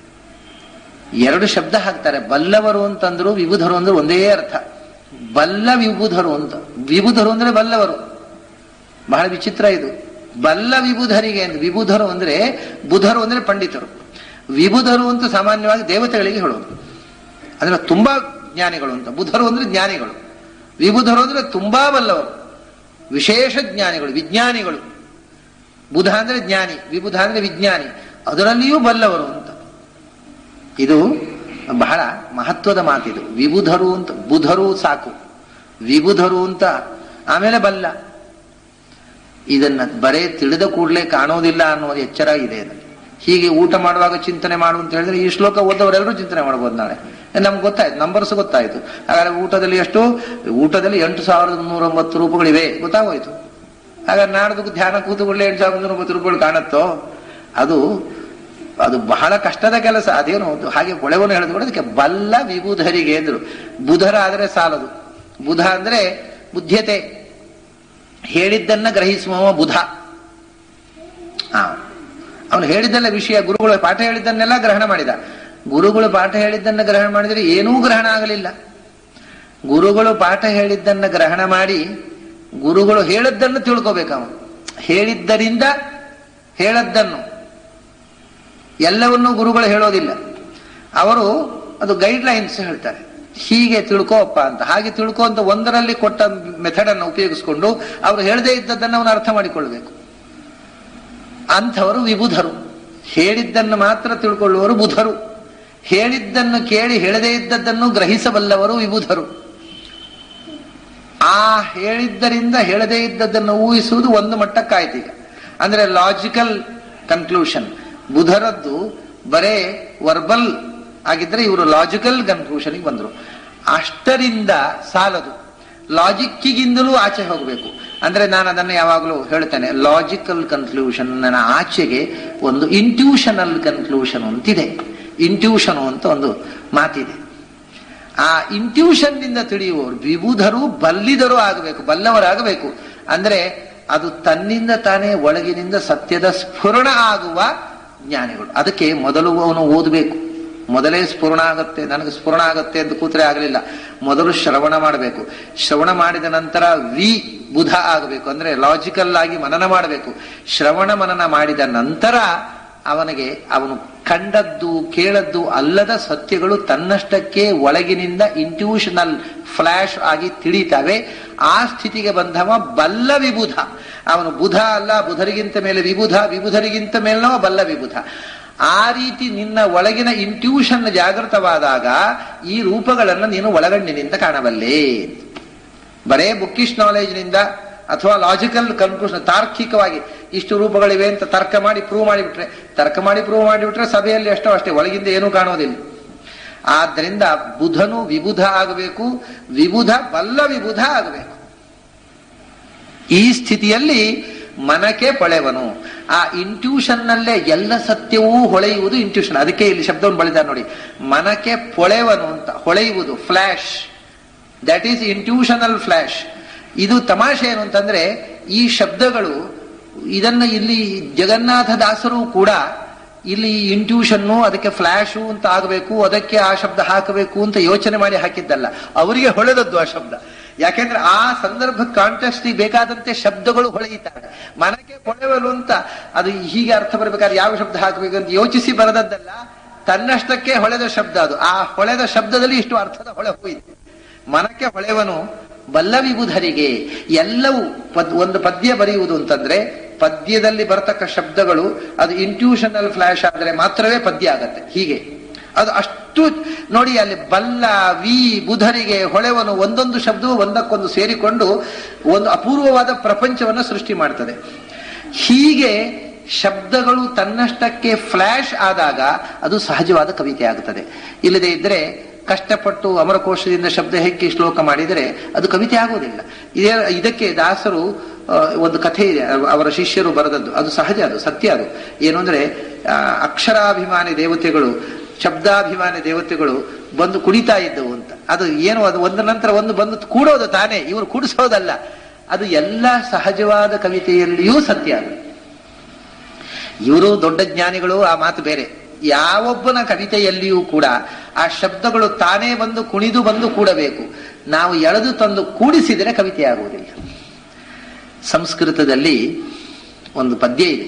ಎರಡು ಶಬ್ದ ಹಾಕ್ತಾರೆ ಬಲ್ಲವರು ಅಂತಂದ್ರು ವಿಬುಧರು ಅಂದ್ರೆ ಒಂದೇ ಅರ್ಥ ಬಲ್ಲ ವಿಬುಧರು ಅಂತ ವಿಬುಧರು ಅಂದ್ರೆ ಬಲ್ಲವರು ಬಹಳ ವಿಚಿತ್ರ ಇದು ಬಲ್ಲ ವಿಬುಧರಿಗೆ ಅಂತ ವಿಬುಧರು ಅಂದ್ರೆ ಬುಧರು ಅಂದ್ರೆ ಪಂಡಿತರು ವಿಬುಧರು ಅಂತ ಸಾಮಾನ್ಯವಾಗಿ ದೇವತೆಗಳಿಗೆ ಹೇಳೋದು ಅಂದ್ರೆ ತುಂಬಾ ಜ್ಞಾನಿಗಳು ಅಂತ ಬುಧರು ಅಂದ್ರೆ ಜ್ಞಾನಿಗಳು ವಿಬುಧರು ಅಂದ್ರೆ ತುಂಬಾ ಬಲ್ಲವರು ವಿಶೇಷ ಜ್ಞಾನಿಗಳು ವಿಜ್ಞಾನಿಗಳು ಬುಧ ಅಂದ್ರೆ ಜ್ಞಾನಿ ವಿಬುಧ ಅಂದ್ರೆ ವಿಜ್ಞಾನಿ ಅದರಲ್ಲಿಯೂ ಬಲ್ಲವರು ಅಂತ ಇದು ಬಹಳ ಮಹತ್ವದ ಮಾತಿದು ವಿಬುಧರು ಅಂತ ಬುಧರು ಸಾಕು ವಿಬುಧರು ಅಂತ ಆಮೇಲೆ ಬಲ್ಲ ಇದನ್ನ ಬರೇ ತಿಳಿದ ಕೂಡಲೇ ಕಾಣೋದಿಲ್ಲ ಅನ್ನೋದು ಎಚ್ಚರ ಇದೆ ಇದರಲ್ಲಿ ಹೀಗೆ ಊಟ ಮಾಡುವಾಗ ಚಿಂತನೆ ಮಾಡು ಅಂತ ಹೇಳಿದ್ರೆ ಈ ಶ್ಲೋಕ ಓದವರೆಲ್ಲರೂ ಚಿಂತನೆ ಮಾಡ್ಬೋದು ನಾಳೆ ನಮ್ಗೆ ಗೊತ್ತಾಯ್ತು ನಂಬರ್ಸ್ ಗೊತ್ತಾಯ್ತು ಹಾಗಾದ್ರೆ ಊಟದಲ್ಲಿ ಎಷ್ಟು ಊಟದಲ್ಲಿ ಎಂಟು ಸಾವಿರದ ಮುನ್ನೂರ ಒಂಬತ್ತು ರೂಪಗಳಿವೆ ಗೊತ್ತಾಗೋಯ್ತು ಹಾಗಾದ್ರೆ ನಾಡ್ದು ಧ್ಯಾನ ಕೂತುಕೊಳ್ಳೆ ಎಂಟು ಸಾವಿರದ ಮುನ್ನೂರ ಒಂಬತ್ತು ರೂಪಗಳು ಕಾಣುತ್ತೋ ಅದು ಅದು ಬಹಳ ಕಷ್ಟದ ಕೆಲಸ ಅದೇನು ಅದು ಹಾಗೆ ಕೊಳೆವನ್ನು ಹೇಳಿದ್ರು ಕೂಡ ಅದಕ್ಕೆ ಬಲ್ಲ ವಿಬುಧರಿಗೆ ಎಂದ್ರು ಬುಧರ ಆದರೆ ಸಾಲದು ಬುಧ ಅಂದ್ರೆ ಬುದ್ಧ್ಯತೆ ಹೇಳಿದ್ದನ್ನ ಗ್ರಹಿಸುವವ ಬುಧ ಆ ಅವನು ಹೇಳಿದ್ದೆಲ್ಲ ವಿಷಯ ಗುರುಗಳು ಪಾಠ ಹೇಳಿದ್ದನ್ನೆಲ್ಲ ಗ್ರಹಣ ಮಾಡಿದ ಗುರುಗಳು ಪಾಠ ಹೇಳಿದ್ದನ್ನ ಗ್ರಹಣ ಮಾಡಿದರೆ ಏನೂ ಗ್ರಹಣ ಆಗಲಿಲ್ಲ ಗುರುಗಳು ಪಾಠ ಹೇಳಿದ್ದನ್ನ ಗ್ರಹಣ ಮಾಡಿ ಗುರುಗಳು ಹೇಳದ್ದನ್ನು ತಿಳ್ಕೋಬೇಕು ಅವನು ಹೇಳಿದ್ದರಿಂದ ಹೇಳದ್ದನ್ನು ಎಲ್ಲವನ್ನೂ ಗುರುಗಳು ಹೇಳೋದಿಲ್ಲ ಅವರು ಅದು ಗೈಡ್ ಲೈನ್ಸ್ ಹೇಳ್ತಾರೆ ಹೀಗೆ ತಿಳ್ಕೋಪ್ಪ ಅಂತ ಹಾಗೆ ತಿಳ್ಕೊ ಅಂತ ಒಂದರಲ್ಲಿ ಕೊಟ್ಟ ಮೆಥಡ್ ಅನ್ನು ಉಪಯೋಗಿಸಿಕೊಂಡು ಅವರು ಹೇಳದೇ ಇದ್ದದ್ದನ್ನು ಅವನು ಅರ್ಥ ಮಾಡಿಕೊಳ್ಬೇಕು ಅಂಥವರು ವಿಬುಧರು ಹೇಳಿದ್ದನ್ನು ಮಾತ್ರ ತಿಳ್ಕೊಳ್ಳುವರು ಬುಧರು ಹೇಳಿದ್ದನ್ನು ಕೇಳಿ ಹೇಳದೇ ಇದ್ದದ್ದನ್ನು ಗ್ರಹಿಸಬಲ್ಲವರು ವಿಬುಧರು ಆ ಹೇಳಿದ್ದರಿಂದ ಹೇಳದೇ ಇದ್ದದ್ದನ್ನು ಊಹಿಸುವುದು ಒಂದು ಮಟ್ಟಕ್ಕಾಯ್ತು ಈಗ ಅಂದ್ರೆ ಲಾಜಿಕಲ್ ಕನ್ಕ್ಲೂಷನ್ ಬುಧರದ್ದು ಬರೇ ವರ್ಬಲ್ ಆಗಿದ್ರೆ ಇವರು ಲಾಜಿಕಲ್ ಕನ್ಕ್ಲೂಷನ್ಗೆ ಬಂದರು ಅಷ್ಟರಿಂದ ಸಾಲದು ಲಾಜಿಕ್ಕಿಗಿಂದಲೂ ಆಚೆ ಹೋಗಬೇಕು ಅಂದ್ರೆ ನಾನು ಅದನ್ನು ಯಾವಾಗಲೂ ಹೇಳ್ತೇನೆ ಲಾಜಿಕಲ್ ಕನ್ಕ್ಲೂಷನ್ ನನ್ನ ಆಚೆಗೆ ಒಂದು ಇಂಟ್ಯೂಷನಲ್ ಕನ್ಕ್ಲೂಷನ್ ಅಂತಿದೆ ಇಂಟ್ಯೂಷನ್ ಅಂತ ಒಂದು ಮಾತಿದೆ ಆ ಇಂಟ್ಯೂಷನ್ ನಿಂದ ತಿಳಿಯುವವರು ವಿಬುಧರು ಬಲ್ಲಿದರು ಆಗಬೇಕು ಬಲ್ಲವರಾಗಬೇಕು ಅಂದ್ರೆ ಅದು ತನ್ನಿಂದ ತಾನೇ ಒಳಗಿನಿಂದ ಸತ್ಯದ ಸ್ಫುರಣ ಆಗುವ ಜ್ಞಾನಿಗಳು ಅದಕ್ಕೆ ಮೊದಲು ಅವನು ಓದಬೇಕು ಮೊದಲೇ ಸ್ಫುರಣ ಆಗುತ್ತೆ ನನಗೆ ಸ್ಫುರಣ ಆಗುತ್ತೆ ಅಂತ ಕೂತ್ರೆ ಆಗಲಿಲ್ಲ ಮೊದಲು ಶ್ರವಣ ಮಾಡಬೇಕು ಶ್ರವಣ ಮಾಡಿದ ನಂತರ ವಿ ಬುಧ ಆಗಬೇಕು ಅಂದ್ರೆ ಲಾಜಿಕಲ್ ಆಗಿ ಮನನ ಮಾಡಬೇಕು ಶ್ರವಣ ಮನನ ಮಾಡಿದ ನಂತರ ಅವನಿಗೆ ಅವನು ಕಂಡದ್ದು ಕೇಳದ್ದು ಅಲ್ಲದ ಸತ್ಯಗಳು ತನ್ನಷ್ಟಕ್ಕೆ ಒಳಗಿನಿಂದ ಇಂಟ್ಯೂಷನಲ್ ಫ್ಲಾಶ್ ಆಗಿ ತಿಳಿತವೆ ಆ ಸ್ಥಿತಿಗೆ ಬಂದವ ಬಲ್ಲ ವಿಬುಧ ಅವನು ಬುಧ ಅಲ್ಲ ಬುಧರಿಗಿಂತ ಮೇಲೆ ವಿಬುಧ ವಿಬುಧರಿಗಿಂತ ಮೇಲ್ನವ ಬಲ್ಲ ವಿಬುಧ ಆ ರೀತಿ ನಿನ್ನ ಒಳಗಿನ ಇಂಟ್ಯೂಷನ್ ಜಾಗೃತವಾದಾಗ ಈ ರೂಪಗಳನ್ನು ನೀನು ಒಳಗಣ್ಣಿನಿಂದ ಕಾಣಬಲ್ಲೆ ಬರೇ ಬುಕ್ಕಿಶ್ ನಾಲೆಜ್ನಿಂದ ಅಥವಾ ಲಾಜಿಕಲ್ ಕನ್ಕ್ಲೂಷನ್ ತಾರ್ಕಿಕವಾಗಿ ಇಷ್ಟು ರೂಪಗಳಿವೆ ಅಂತ ತರ್ಕ ಮಾಡಿ ಪ್ರೂವ್ ಮಾಡಿಬಿಟ್ರೆ ತರ್ಕ ಮಾಡಿ ಪ್ರೂವ್ ಮಾಡಿಬಿಟ್ರೆ ಸಭೆಯಲ್ಲಿ ಅಷ್ಟೋ ಅಷ್ಟೇ ಒಳಗಿಂದ ಏನೂ ಕಾಣೋದಿಲ್ಲ ಆದ್ದರಿಂದ ಬುಧನು ವಿಬುಧ ಆಗಬೇಕು ವಿಬುಧ ಬಲ್ಲ ವಿಬುಧ ಆಗಬೇಕು ಈ ಸ್ಥಿತಿಯಲ್ಲಿ ಮನಕ್ಕೆ ಪೊಳೆವನು ಆ ಇಂಟ್ಯೂಷನ್ ನಲ್ಲೇ ಎಲ್ಲ ಸತ್ಯವೂ ಹೊಳೆಯುವುದು ಇಂಟ್ಯೂಷನ್ ಅದಕ್ಕೆ ಇಲ್ಲಿ ಶಬ್ದವನ್ನು ಬಳಿದ ನೋಡಿ ಮನಕ್ಕೆ ಪೊಳೆವನು ಅಂತ ಹೊಳೆಯುವುದು flash that is intuitional flash ಇದು ತಮಾಷೆ ಏನು ಅಂತಂದ್ರೆ ಈ ಶಬ್ದಗಳು ಇದನ್ನ ಇಲ್ಲಿ ಜಗನ್ನಾಥ ದಾಸರು ಕೂಡ ಇಲ್ಲಿ ಇಂಟ್ಯೂಷನ್ನು ಅದಕ್ಕೆ ಫ್ಲಾಶು ಅಂತ ಆಗಬೇಕು ಅದಕ್ಕೆ ಆ ಶಬ್ದ ಹಾಕಬೇಕು ಅಂತ ಯೋಚನೆ ಮಾಡಿ ಹಾಕಿದ್ದಲ್ಲ ಅವರಿಗೆ ಹೊಳೆದದ್ದು ಆ ಶಬ್ದ ಯಾಕೆಂದ್ರೆ ಆ ಸಂದರ್ಭ ಕಾಂಟೆಸ್ಟ್ ಬೇಕಾದಂತೆ ಶಬ್ದಗಳು ಹೊಳೆಯುತ್ತಾರೆ ಮನಕ್ಕೆ ಹೊಳೆವಲು ಅಂತ ಅದು ಹೀಗೆ ಅರ್ಥ ಬರಬೇಕಾದ್ರೆ ಯಾವ ಶಬ್ದ ಹಾಕಬೇಕು ಅಂತ ಯೋಚಿಸಿ ಬರದದ್ದಲ್ಲ ತನ್ನಷ್ಟಕ್ಕೆ ಹೊಳೆದ ಶಬ್ದ ಅದು ಆ ಹೊಳೆದ ಶಬ್ದದಲ್ಲಿ ಇಷ್ಟು ಅರ್ಥದ ಹೊಳೆ ಹೋಯಿತು ಮನಕ್ಕೆ ಹೊಳೆವನು ಬಲ್ಲ ವಿಬುಧರಿಗೆ ಎಲ್ಲವೂ ಪದ್ ಒಂದು ಪದ್ಯ ಬರೆಯುವುದು ಅಂತಂದ್ರೆ ಪದ್ಯದಲ್ಲಿ ಬರತಕ್ಕ ಶಬ್ದಗಳು ಅದು ಇಂಟ್ಯೂಷನಲ್ ಫ್ಲಾಶ್ ಆದ್ರೆ ಮಾತ್ರವೇ ಪದ್ಯ ಆಗತ್ತೆ ಹೀಗೆ ಅದು ಅಷ್ಟು ನೋಡಿ ಅಲ್ಲಿ ಬಲ್ಲ ವಿ ಬುಧರಿಗೆ ಹೊಳೆವನು ಒಂದೊಂದು ಶಬ್ದವು ಒಂದಕ್ಕೊಂದು ಸೇರಿಕೊಂಡು ಒಂದು ಅಪೂರ್ವವಾದ ಪ್ರಪಂಚವನ್ನು ಸೃಷ್ಟಿ ಮಾಡ್ತದೆ ಹೀಗೆ ಶಬ್ದಗಳು ತನ್ನಷ್ಟಕ್ಕೆ ಫ್ಲಾಶ್ ಆದಾಗ ಅದು ಸಹಜವಾದ ಕವಿತೆ ಆಗುತ್ತದೆ ಇಲ್ಲದೆ ಇದ್ರೆ ಕಷ್ಟಪಟ್ಟು ಅಮರಕೋಶದಿಂದ ಶಬ್ದ ಹೆಕ್ಕಿ ಶ್ಲೋಕ ಮಾಡಿದರೆ ಅದು ಕವಿತೆ ಆಗುವುದಿಲ್ಲ ಇದೇ ಇದಕ್ಕೆ ದಾಸರು ಒಂದು ಕಥೆ ಇದೆ ಅವರ ಶಿಷ್ಯರು ಬರೆದದ್ದು ಅದು ಸಹಜ ಅದು ಸತ್ಯ ಅದು ಏನು ಅಂದ್ರೆ ಅಕ್ಷರಾಭಿಮಾನಿ ದೇವತೆಗಳು ಶಬ್ದಾಭಿಮಾನಿ ದೇವತೆಗಳು ಬಂದು ಕುಣಿತಾ ಇದ್ದವು ಅಂತ ಅದು ಏನು ಅದು ಒಂದ ನಂತರ ಒಂದು ಬಂದು ಕೂಡೋದು ತಾನೇ ಇವರು ಕೂಡಿಸೋದಲ್ಲ ಅದು ಎಲ್ಲ ಸಹಜವಾದ ಕವಿತೆಯಲ್ಲಿಯೂ ಸತ್ಯ ಅದು ಇವರು ದೊಡ್ಡ ಜ್ಞಾನಿಗಳು ಆ ಮಾತು ಬೇರೆ ಯಾವೊಬ್ಬನ ಕವಿತೆಯಲ್ಲಿಯೂ ಕೂಡ ಆ ಶಬ್ದಗಳು ತಾನೇ ಬಂದು ಕುಣಿದು ಬಂದು ಕೂಡಬೇಕು ನಾವು ಎಳೆದು ತಂದು ಕೂಡಿಸಿದರೆ ಕವಿತೆ ಆಗುವುದಿಲ್ಲ ಸಂಸ್ಕೃತದಲ್ಲಿ ಒಂದು ಪದ್ಯ ಇದೆ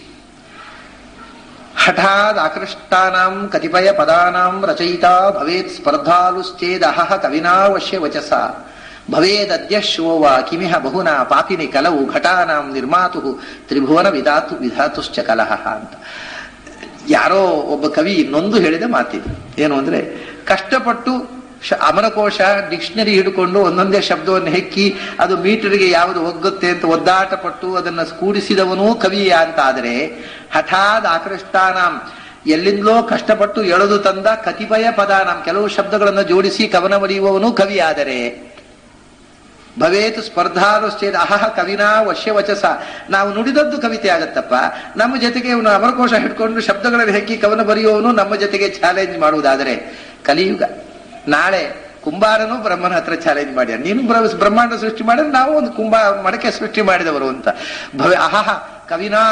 ಹಠಾದ್ ಆಕೃಷ್ಟಾನಾಂ ಕತಿಪಯ ಪದಾನಾಂ ರಚಯಿತಾ ಭವೇತ್ ಸ್ಪರ್ಧಾಲುಶ್ಚೇದಹ ಕವಿನಾವಶ್ಯ ವಚಸ ಭವೇದದ್ಯ ಶೋವ ಕಿಮಿಹ ಬಹುನ ಪಾಪಿನಿ ಕಲವು ಘಟಾನಾಂ ನಿರ್ಮಾತು ತ್ರಿಭುವನ ವಿಧಾತು ವಿಧಾತುಶ್ಚ ಕಲಹ ಅಂತ ಯಾರೋ ಒಬ್ಬ ಕವಿ ಇನ್ನೊಂದು ಹೇಳಿದ ಮಾತಿದೆ ಏನು ಅಂದ್ರೆ ಕಷ್ಟಪಟ್ಟು ಅಮರಕೋಶ ಡಿಕ್ಷನರಿ ಹಿಡ್ಕೊಂಡು ಒಂದೊಂದೇ ಶಬ್ದವನ್ನು ಹೆಕ್ಕಿ ಅದು ಮೀಟರ್ಗೆ ಯಾವುದು ಒಗ್ಗುತ್ತೆ ಅಂತ ಒದ್ದಾಟ ಪಟ್ಟು ಅದನ್ನ ಕೂಡಿಸಿದವನೂ ಕವಿಯ ಅಂತ ಆದರೆ ಹಠಾದ್ ಆಕೃಷ್ಟಾನಾಂ ಎಲ್ಲಿಂದಲೋ ಕಷ್ಟಪಟ್ಟು ಎಳೆದು ತಂದ ಕತಿಪಯ ಪದಾನಾಂ ಕೆಲವು ಶಬ್ದಗಳನ್ನು ಜೋಡಿಸಿ ಕವನ ಬರೆಯುವವನು ಕವಿ ಆದರೆ ಭವೇತು ಸ್ಪರ್ಧಾನುಶ್ಚೇದ ಅಹಹ ಕವಿನಾ ವಶ್ಯ ವಚಸ ನಾವು ನುಡಿದದ್ದು ಕವಿತೆ ಆಗತ್ತಪ್ಪ ನಮ್ಮ ಜೊತೆಗೆ ಇವನು ಅಮರಕೋಶ ಹಿಡ್ಕೊಂಡು ಶಬ್ದಗಳನ್ನು ಹೆಕ್ಕಿ ಕವನ ಬರೆಯುವವನು ನಮ್ಮ ಜೊತೆಗೆ ಚಾಲೆಂಜ್ ಮಾಡುವುದಾದರೆ ಕಲಿಯುಗ ನಾಳೆ ಕುಂಬಾರನು ಬ್ರಹ್ಮನ ಹತ್ರ ಚಾಲೆಂಜ್ ಮಾಡ್ಯಾರ ನೀನು ಬ್ರಹ್ಮಾಂಡ ಸೃಷ್ಟಿ ಮಾಡಿದ್ರೆ ನಾವು ಒಂದು ಕುಂಬ ಮಡಕೆ ಸೃಷ್ಟಿ ಮಾಡಿದವರು ಅಂತ ಭವೆ ಅಹಹ ಕವಿನಾ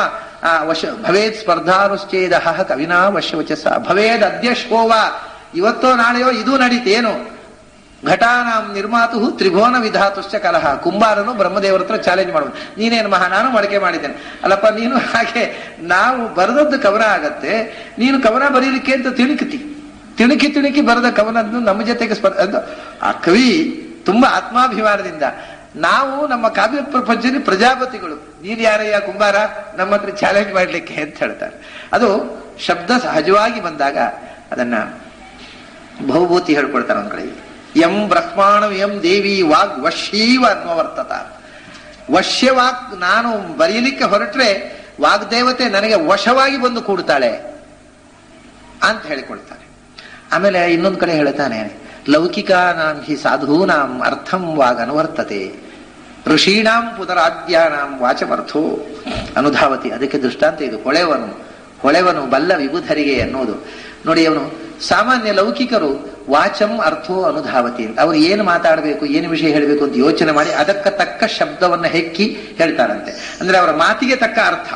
ಆ ವಶ ಭವೇದ್ ಸ್ಪರ್ಧಾನುಶ್ಚೇದ ಕವಿನಾ ವಶವಚಸ ಭವೇದ್ ಅದ್ಯಶ್ವೋವ ಇವತ್ತೋ ನಾಳೆಯೋ ಇದು ನಡೀತೇನು ಘಟಾನಾಂ ನಿರ್ಮಾತು ತ್ರಿಭುವನ ವಿಧಾತುಶ್ಚ ಕಲಹ ಕುಂಬಾರನು ಬ್ರಹ್ಮದೇವರ ಹತ್ರ ಚಾಲೆಂಜ್ ಮಾಡುವುದು ನೀನೇನು ಮಹಾ ನಾನು ಮಡಕೆ ಮಾಡಿದ್ದೇನೆ ಅಲ್ಲಪ್ಪ ನೀನು ಹಾಗೆ ನಾವು ಬರೆದದ್ದು ಕವನ ಆಗತ್ತೆ ನೀನು ಕವನ ಬರೀಲಿಕ್ಕೆ ಅಂತ ತಿಳುಕತಿ ತಿಳುಕಿ ತಿಳುಕಿ ಬರೆದ ಕವನದ್ದು ನಮ್ಮ ಜೊತೆಗೆ ಸ್ಪರ್ಧ ಅದು ಆ ಕವಿ ತುಂಬಾ ಆತ್ಮಾಭಿಮಾನದಿಂದ ನಾವು ನಮ್ಮ ಕಾವ್ಯ ಪ್ರಪಂಚದಲ್ಲಿ ಪ್ರಜಾಪತಿಗಳು ನೀನ್ ಯಾರಯ್ಯ ಕುಂಬಾರ ನಮ್ಮ ಹತ್ರ ಚಾಲೆಂಜ್ ಮಾಡ್ಲಿಕ್ಕೆ ಅಂತ ಹೇಳ್ತಾರೆ ಅದು ಶಬ್ದ ಸಹಜವಾಗಿ ಬಂದಾಗ ಅದನ್ನ ಬಹುಭೂತಿ ಹೇಳ್ಕೊಳ್ತಾರೆ ಒಂದ್ ಕಡೆ ಎಂ ಬ್ರಹ್ಮಾಣಂ ಎಂ ದೇವಿ ವಾಗ್ ವಶೀವ ಅನ್ವರ್ತತ ವಶ್ಯ ವಾಕ್ ನಾನು ಬರೀಲಿಕ್ಕೆ ಹೊರಟ್ರೆ ವಾಗ್ದೇವತೆ ನನಗೆ ವಶವಾಗಿ ಬಂದು ಕೂಡ್ತಾಳೆ ಅಂತ ಹೇಳಿಕೊಳ್ತಾನೆ ಆಮೇಲೆ ಇನ್ನೊಂದು ಕಡೆ ಹೇಳ್ತಾನೆ ಲೌಕಿಕಾನಾಂ ಹಿ ಸಾಧೂನಾಂ ಅರ್ಥಂ ವಾಗ್ ಅನುವರ್ತತೆ ಋಷೀಣಾಂ ಪುನರಾದ್ಯಾನಾಂ ವಾಚಮರ್ಥೋ ಅನುಧಾವತಿ ಅದಕ್ಕೆ ದೃಷ್ಟಾಂತ ಇದು ಹೊಳೆವನು ಹೊಳೆವನು ಬಲ್ಲ ವಿಬುಧರಿಗೆ ಅನ್ನೋದು ನೋಡಿ ಅವನು ಸಾಮಾನ್ಯ ಲೌಕಿಕರು ವಾಚಂ ಅರ್ಥೋ ಅನುಧಾವತಿ ಅವರು ಏನು ಮಾತಾಡಬೇಕು ಏನು ವಿಷಯ ಹೇಳಬೇಕು ಅಂತ ಯೋಚನೆ ಮಾಡಿ ಅದಕ್ಕೆ ತಕ್ಕ ಶಬ್ದವನ್ನ ಹೆಕ್ಕಿ ಹೇಳ್ತಾರಂತೆ ಅಂದ್ರೆ ಅವರ ಮಾತಿಗೆ ತಕ್ಕ ಅರ್ಥ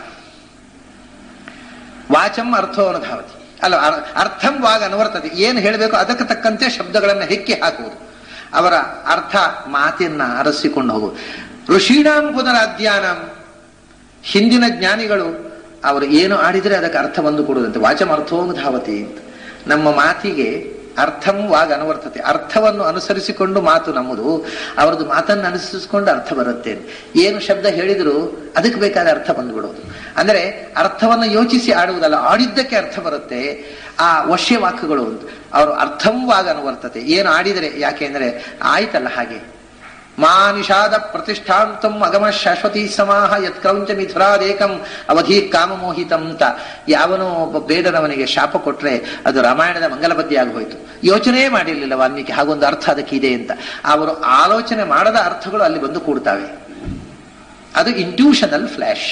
ವಾಚಂ ಅರ್ಥೋ ಅನುಧಾವತಿ ಅಲ್ಲ ಅರ್- ಅರ್ಥಂ ವಾಗ ಅನುವರ್ತದೆ ಏನು ಹೇಳಬೇಕು ಅದಕ್ಕೆ ತಕ್ಕಂತೆ ಶಬ್ದಗಳನ್ನು ಹೆಕ್ಕಿ ಹಾಕುವುದು ಅವರ ಅರ್ಥ ಮಾತಿನ ಅರಸಿಕೊಂಡು ಹೋಗುವುದು ಋಷೀಣಾಂ ಪುನರಾಧ್ಯಾನಂ ಹಿಂದಿನ ಜ್ಞಾನಿಗಳು ಅವರು ಏನು ಆಡಿದರೆ ಅದಕ್ಕೆ ಅರ್ಥ ಬಂದು ಕೊಡುವುದಂತೆ ವಾಚಂ ಅರ್ಥೋನುಧಾವತಿ ಅಂತ ನಮ್ಮ ಮಾತಿಗೆ ಅರ್ಥಂ ವಾಗ ಅನುವರ್ತತೆ ಅರ್ಥವನ್ನು ಅನುಸರಿಸಿಕೊಂಡು ಮಾತು ನಮ್ಮದು ಅವರದ್ದು ಮಾತನ್ನು ಅನುಸರಿಸಿಕೊಂಡು ಅರ್ಥ ಬರುತ್ತೆ ಏನು ಶಬ್ದ ಹೇಳಿದ್ರು ಅದಕ್ಕೆ ಬೇಕಾದ ಅರ್ಥ ಬಂದ್ಬಿಡೋದು ಅಂದ್ರೆ ಅರ್ಥವನ್ನು ಯೋಚಿಸಿ ಆಡುವುದಲ್ಲ ಆಡಿದ್ದಕ್ಕೆ ಅರ್ಥ ಬರುತ್ತೆ ಆ ವಶ್ಯ ವಾಕ್ಯಗಳು ಅಂತ ಅವರು ಅರ್ಥಂ ವಾಗ ಅನುವರ್ತತೆ ಏನು ಆಡಿದರೆ ಯಾಕೆಂದ್ರೆ ಆಯ್ತಲ್ಲ ಹಾಗೆ ಮಾ ನಿಷಾದ ಪ್ರತಿಷ್ಠಾಂತಂ ಅಗಮ ಶಾಶ್ವತಿ ಸಮಾಹ ಯತ್ಕ್ರೌಂಚ ಮಿಥುರಾದೇಕಂ ಅವಧಿ ಕಾಮಮೋಹಿತಂ ಅಂತ ಯಾವನೋ ಒಬ್ಬ ಬೇಡನವನಿಗೆ ಶಾಪ ಕೊಟ್ರೆ ಅದು ರಾಮಾಯಣದ ಮಂಗಲ ಪದ್ಯ ಆಗಿ ಹೋಯ್ತು ಯೋಚನೆ ಮಾಡಿರ್ಲಿಲ್ಲ ವಾಲ್ಮೀಕಿ ಹಾಗೊಂದು ಅರ್ಥ ಅದಕ್ಕೆ ಇದೆ ಅಂತ ಅವರು ಆಲೋಚನೆ ಮಾಡದ ಅರ್ಥಗಳು ಅಲ್ಲಿ ಬಂದು ಕೂಡ್ತಾವೆ ಅದು ಇಂಟ್ಯೂಷನಲ್ ಫ್ಲಾಶ್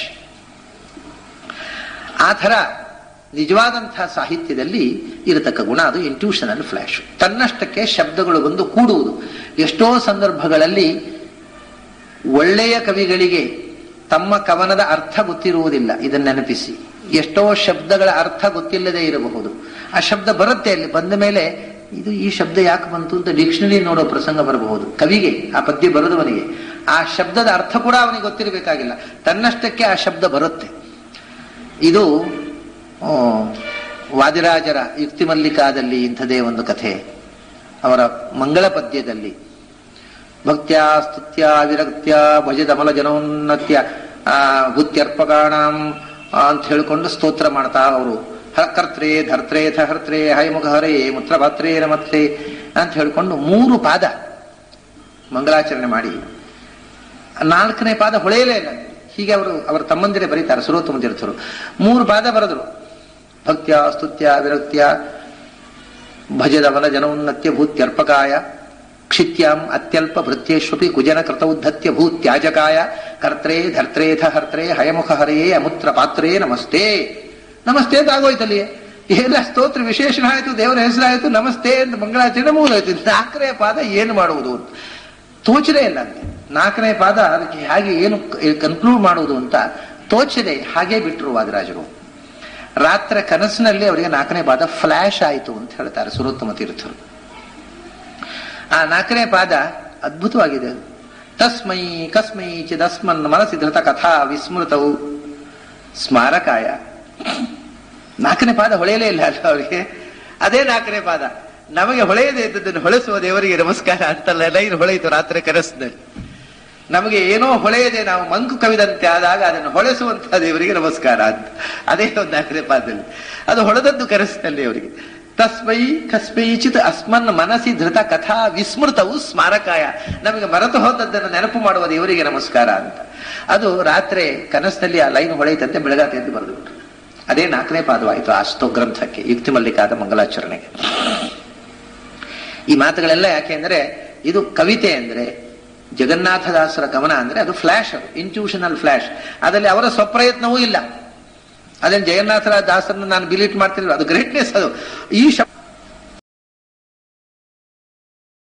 ಆ ಥರ ನಿಜವಾದಂತಹ ಸಾಹಿತ್ಯದಲ್ಲಿ ಇರತಕ್ಕ ಗುಣ ಅದು ಇಂಟ್ಯೂಷನಲ್ ಫ್ಲಾಶ್ ತನ್ನಷ್ಟಕ್ಕೆ ಶಬ್ದಗಳು ಬಂದು ಕೂಡುವುದು ಎಷ್ಟೋ ಸಂದರ್ಭಗಳಲ್ಲಿ ಒಳ್ಳೆಯ ಕವಿಗಳಿಗೆ ತಮ್ಮ ಕವನದ ಅರ್ಥ ಗೊತ್ತಿರುವುದಿಲ್ಲ ಇದನ್ನ ನೆನಪಿಸಿ ಎಷ್ಟೋ ಶಬ್ದಗಳ ಅರ್ಥ ಗೊತ್ತಿಲ್ಲದೆ ಇರಬಹುದು ಆ ಶಬ್ದ ಬರುತ್ತೆ ಅಲ್ಲಿ ಬಂದ ಮೇಲೆ ಇದು ಈ ಶಬ್ದ ಯಾಕೆ ಬಂತು ಅಂತ ಡಿಕ್ಷನರಿ ನೋಡೋ ಪ್ರಸಂಗ ಬರಬಹುದು ಕವಿಗೆ ಆ ಪದ್ಯ ಬರೆದವನಿಗೆ ಆ ಶಬ್ದದ ಅರ್ಥ ಕೂಡ ಅವನಿಗೆ ಗೊತ್ತಿರಬೇಕಾಗಿಲ್ಲ ತನ್ನಷ್ಟಕ್ಕೆ ಆ ಶಬ್ದ ಬರುತ್ತೆ ಇದು ಆ, ವಾದಿರಾಜರ ಯುಕ್ತಿ ಮಲ್ಲಿಕಾದಲ್ಲಿ ಇಂಥದೇ ಒಂದು ಕಥೆ ಅವರ ಮಂಗಳ ಪದ್ಯದಲ್ಲಿ ಭಕ್ತ್ಯ ಸ್ತುತ್ಯ ವಿರಕ್ತ್ಯ ಭಜದಮಲ ಜನೋನ್ನತ್ಯ ಆ ಭೂತ್ಯರ್ಪಕಾಣಂ ಅಂತ ಹೇಳ್ಕೊಂಡು ಸ್ತೋತ್ರ ಮಾಡ್ತಾ ಅವರು ಕರ್ತ್ರೇ ಧರ್ತ್ರೇ ಥಹರ್ತ್ರೇ ಹೈಮುಖ ಹರೇ ಮುತ್ರಭಾತ್ರೇ ನಮತ್ರೆ ಅಂತ ಹೇಳ್ಕೊಂಡು ಮೂರು ಪಾದ ಮಂಗಳಾಚರಣೆ ಮಾಡಿ ನಾಲ್ಕನೇ ಪಾದ ಹೊಳೆಯಲೇ ಇಲ್ಲ ಹೀಗೆ ಅವರು ಅವರ ತಮ್ಮಂದಿರೇ ಬರೀತಾರೆ ಸುರೋತ್ತಮ ತೀರ್ಥರು ಮೂರು ಪಾದ ಬರೆದ್ರು ಭಕ್ತ್ಯ ಸ್ತುತ್ಯ ವಿರಕ್ತ್ಯ ಭಜದವನ ಜನೋನ್ನತ್ಯ ಭೂತ್ಯರ್ಪಕಾಯ ಕ್ಷಿತ್ಯಾಂ ಅತ್ಯಲ್ಪ ಭೃತ್ಯೇಶ್ವಪಿ ಕುಜನ ಕೃತೌದ್ಧತ್ಯ ಭೂತ್ಯಾಜಕಾಯ ಕರ್ತ್ರೇ ಧರ್ತ್ರೇಥ ಹರ್ತ್ರೇ ಹಯಮುಖ ಹರೇ ಅಮುತ್ರ ಪಾತ್ರೇ ನಮಸ್ತೆ ನಮಸ್ತೆ ಅಂತ ಆಗೋಯ್ತಲ್ಲಿ ಎಲ್ಲ ಸ್ತೋತ್ರ ವಿಶೇಷಣ ಆಯ್ತು ದೇವರ ಹೆಸರಾಯ್ತು ನಮಸ್ತೆ ಅಂತ ಮಂಗಳಾಚರಣೆ ಮುಗಿದೋಯ್ತು ನಾಲ್ಕನೇ ಪಾದ ಏನು ಮಾಡುವುದು ಅಂತ ತೋಚದೇ ಇಲ್ಲ ಅಂತೆ ನಾಲ್ಕನೇ ಪಾದ ಅದಕ್ಕೆ ಹಾಗೆ ಏನು ಕನ್ಕ್ಲೂಡ್ ಮಾಡುವುದು ಅಂತ ತೋಚದೆ ಹಾಗೆ ಬಿಟ್ಟರು ವಾದಿರಾಜರು ರಾತ್ರಿ ಕನಸಿನಲ್ಲಿ ಅವರಿಗೆ ನಾಲ್ಕನೇ ಪಾದ ಫ್ಲಾಶ್ ಆಯಿತು ಅಂತ ಹೇಳ್ತಾರೆ ಸುರೋತ್ತಮ ತೀರ್ಥರು ಆ ನಾಲ್ಕನೇ ಪಾದ ಅದ್ಭುತವಾಗಿದೆ ಅದು. ತಸ್ಮೈ ಕಸ್ಮೈ ಚಿದಸ್ಮನ್ ಮನಸ್ಸಿ ಧೃತ ಕಥಾ ವಿಸ್ಮೃತವು ಸ್ಮಾರಕಾಯ ನಾಲ್ಕನೇ ಪಾದ ಹೊಳೆಯಲೇ ಇಲ್ಲ ಅಲ್ಲ ಅವರಿಗೆ ಅದೇ ನಾಲ್ಕನೇ ಪಾದ ನಮಗೆ ಹೊಳೆಯದೇ ಇದ್ದದ್ದನ್ನು ಹೊಳೆಸುವ ದೇವರಿಗೆ ನಮಸ್ಕಾರ ಅಂತಲ್ಲ ಲೈನ್ ಹೊಳೆಯಿತು ರಾತ್ರಿ ಕನಸಿನಲ್ಲಿ ನಮಗೆ ಏನೋ ಹೊಳೆಯದೆ ನಾವು ಮಂಕು ಕವಿದಂತೆ ಆದಾಗ ಅದನ್ನು ಹೊಳೆಸುವಂತಹ ದೇವರಿಗೆ ನಮಸ್ಕಾರ ಅಂತ ಅದೇ ಒಂದು ನಾಲ್ಕನೇ ಪಾದದಲ್ಲಿ ಅದು ಹೊಳೆದದ್ದು ಕನಸಿನಲ್ಲಿ ಅವರಿಗೆ ತಸ್ಮೈ ಕಸ್ಮೈಚಿತ್ ಅಸ್ಮನ್ ಮನಸ್ಸಿ ಧೃತ ಕಥಾ ವಿಸ್ಮೃತವು ಸ್ಮಾರಕಾಯ ನಮಗೆ ಮರೆತು ಹೋದದ್ದನ್ನು ನೆನಪು ಮಾಡುವ ದೇವರಿಗೆ ನಮಸ್ಕಾರ ಅಂತ ಅದು ರಾತ್ರಿ ಕನಸಿನಲ್ಲಿ ಆ ಲೈನ್ ಹೊಳೆಯುತ್ತಂತೆ ಬೆಳಗಾತೆ ಎಂದು ಬರೆದು ಬಿಟ್ರು ಅದೇ ನಾಲ್ಕನೇ ಪಾದವಾಯಿತು ಆ ಸ್ತೋ ಗ್ರಂಥಕ್ಕೆ ಯುಕ್ತಿ ಮಲ್ಲಿಕಾದ ಮಂಗಲಾಚರಣೆಗೆ ಈ ಮಾತುಗಳೆಲ್ಲ ಯಾಕೆ ಅಂದ್ರೆ ಇದು ಕವಿತೆ ಅಂದ್ರೆ ಜಗನ್ನಾಥದಾಸರ ಕವನ ಅಂದ್ರೆ ಅದು ಫ್ಲಾಶ್ ಅದು ಇಂಟ್ಯೂಷನಲ್ ಫ್ಲಾಶ್ ಅದರಲ್ಲಿ ಅವರ ಸ್ವಪ್ರಯತ್ನವೂ ಇಲ್ಲ ಅದೇನು ಜಗನ್ನಾಥರ ದಾಸರನ್ನು ನಾನು ಬಿಲೀಟ್ ಮಾಡ್ತಿಲ್ಲ ಅದು ಗ್ರೇಟ್ನೆಸ್ ಅದು ಈ ಶಬ್ದ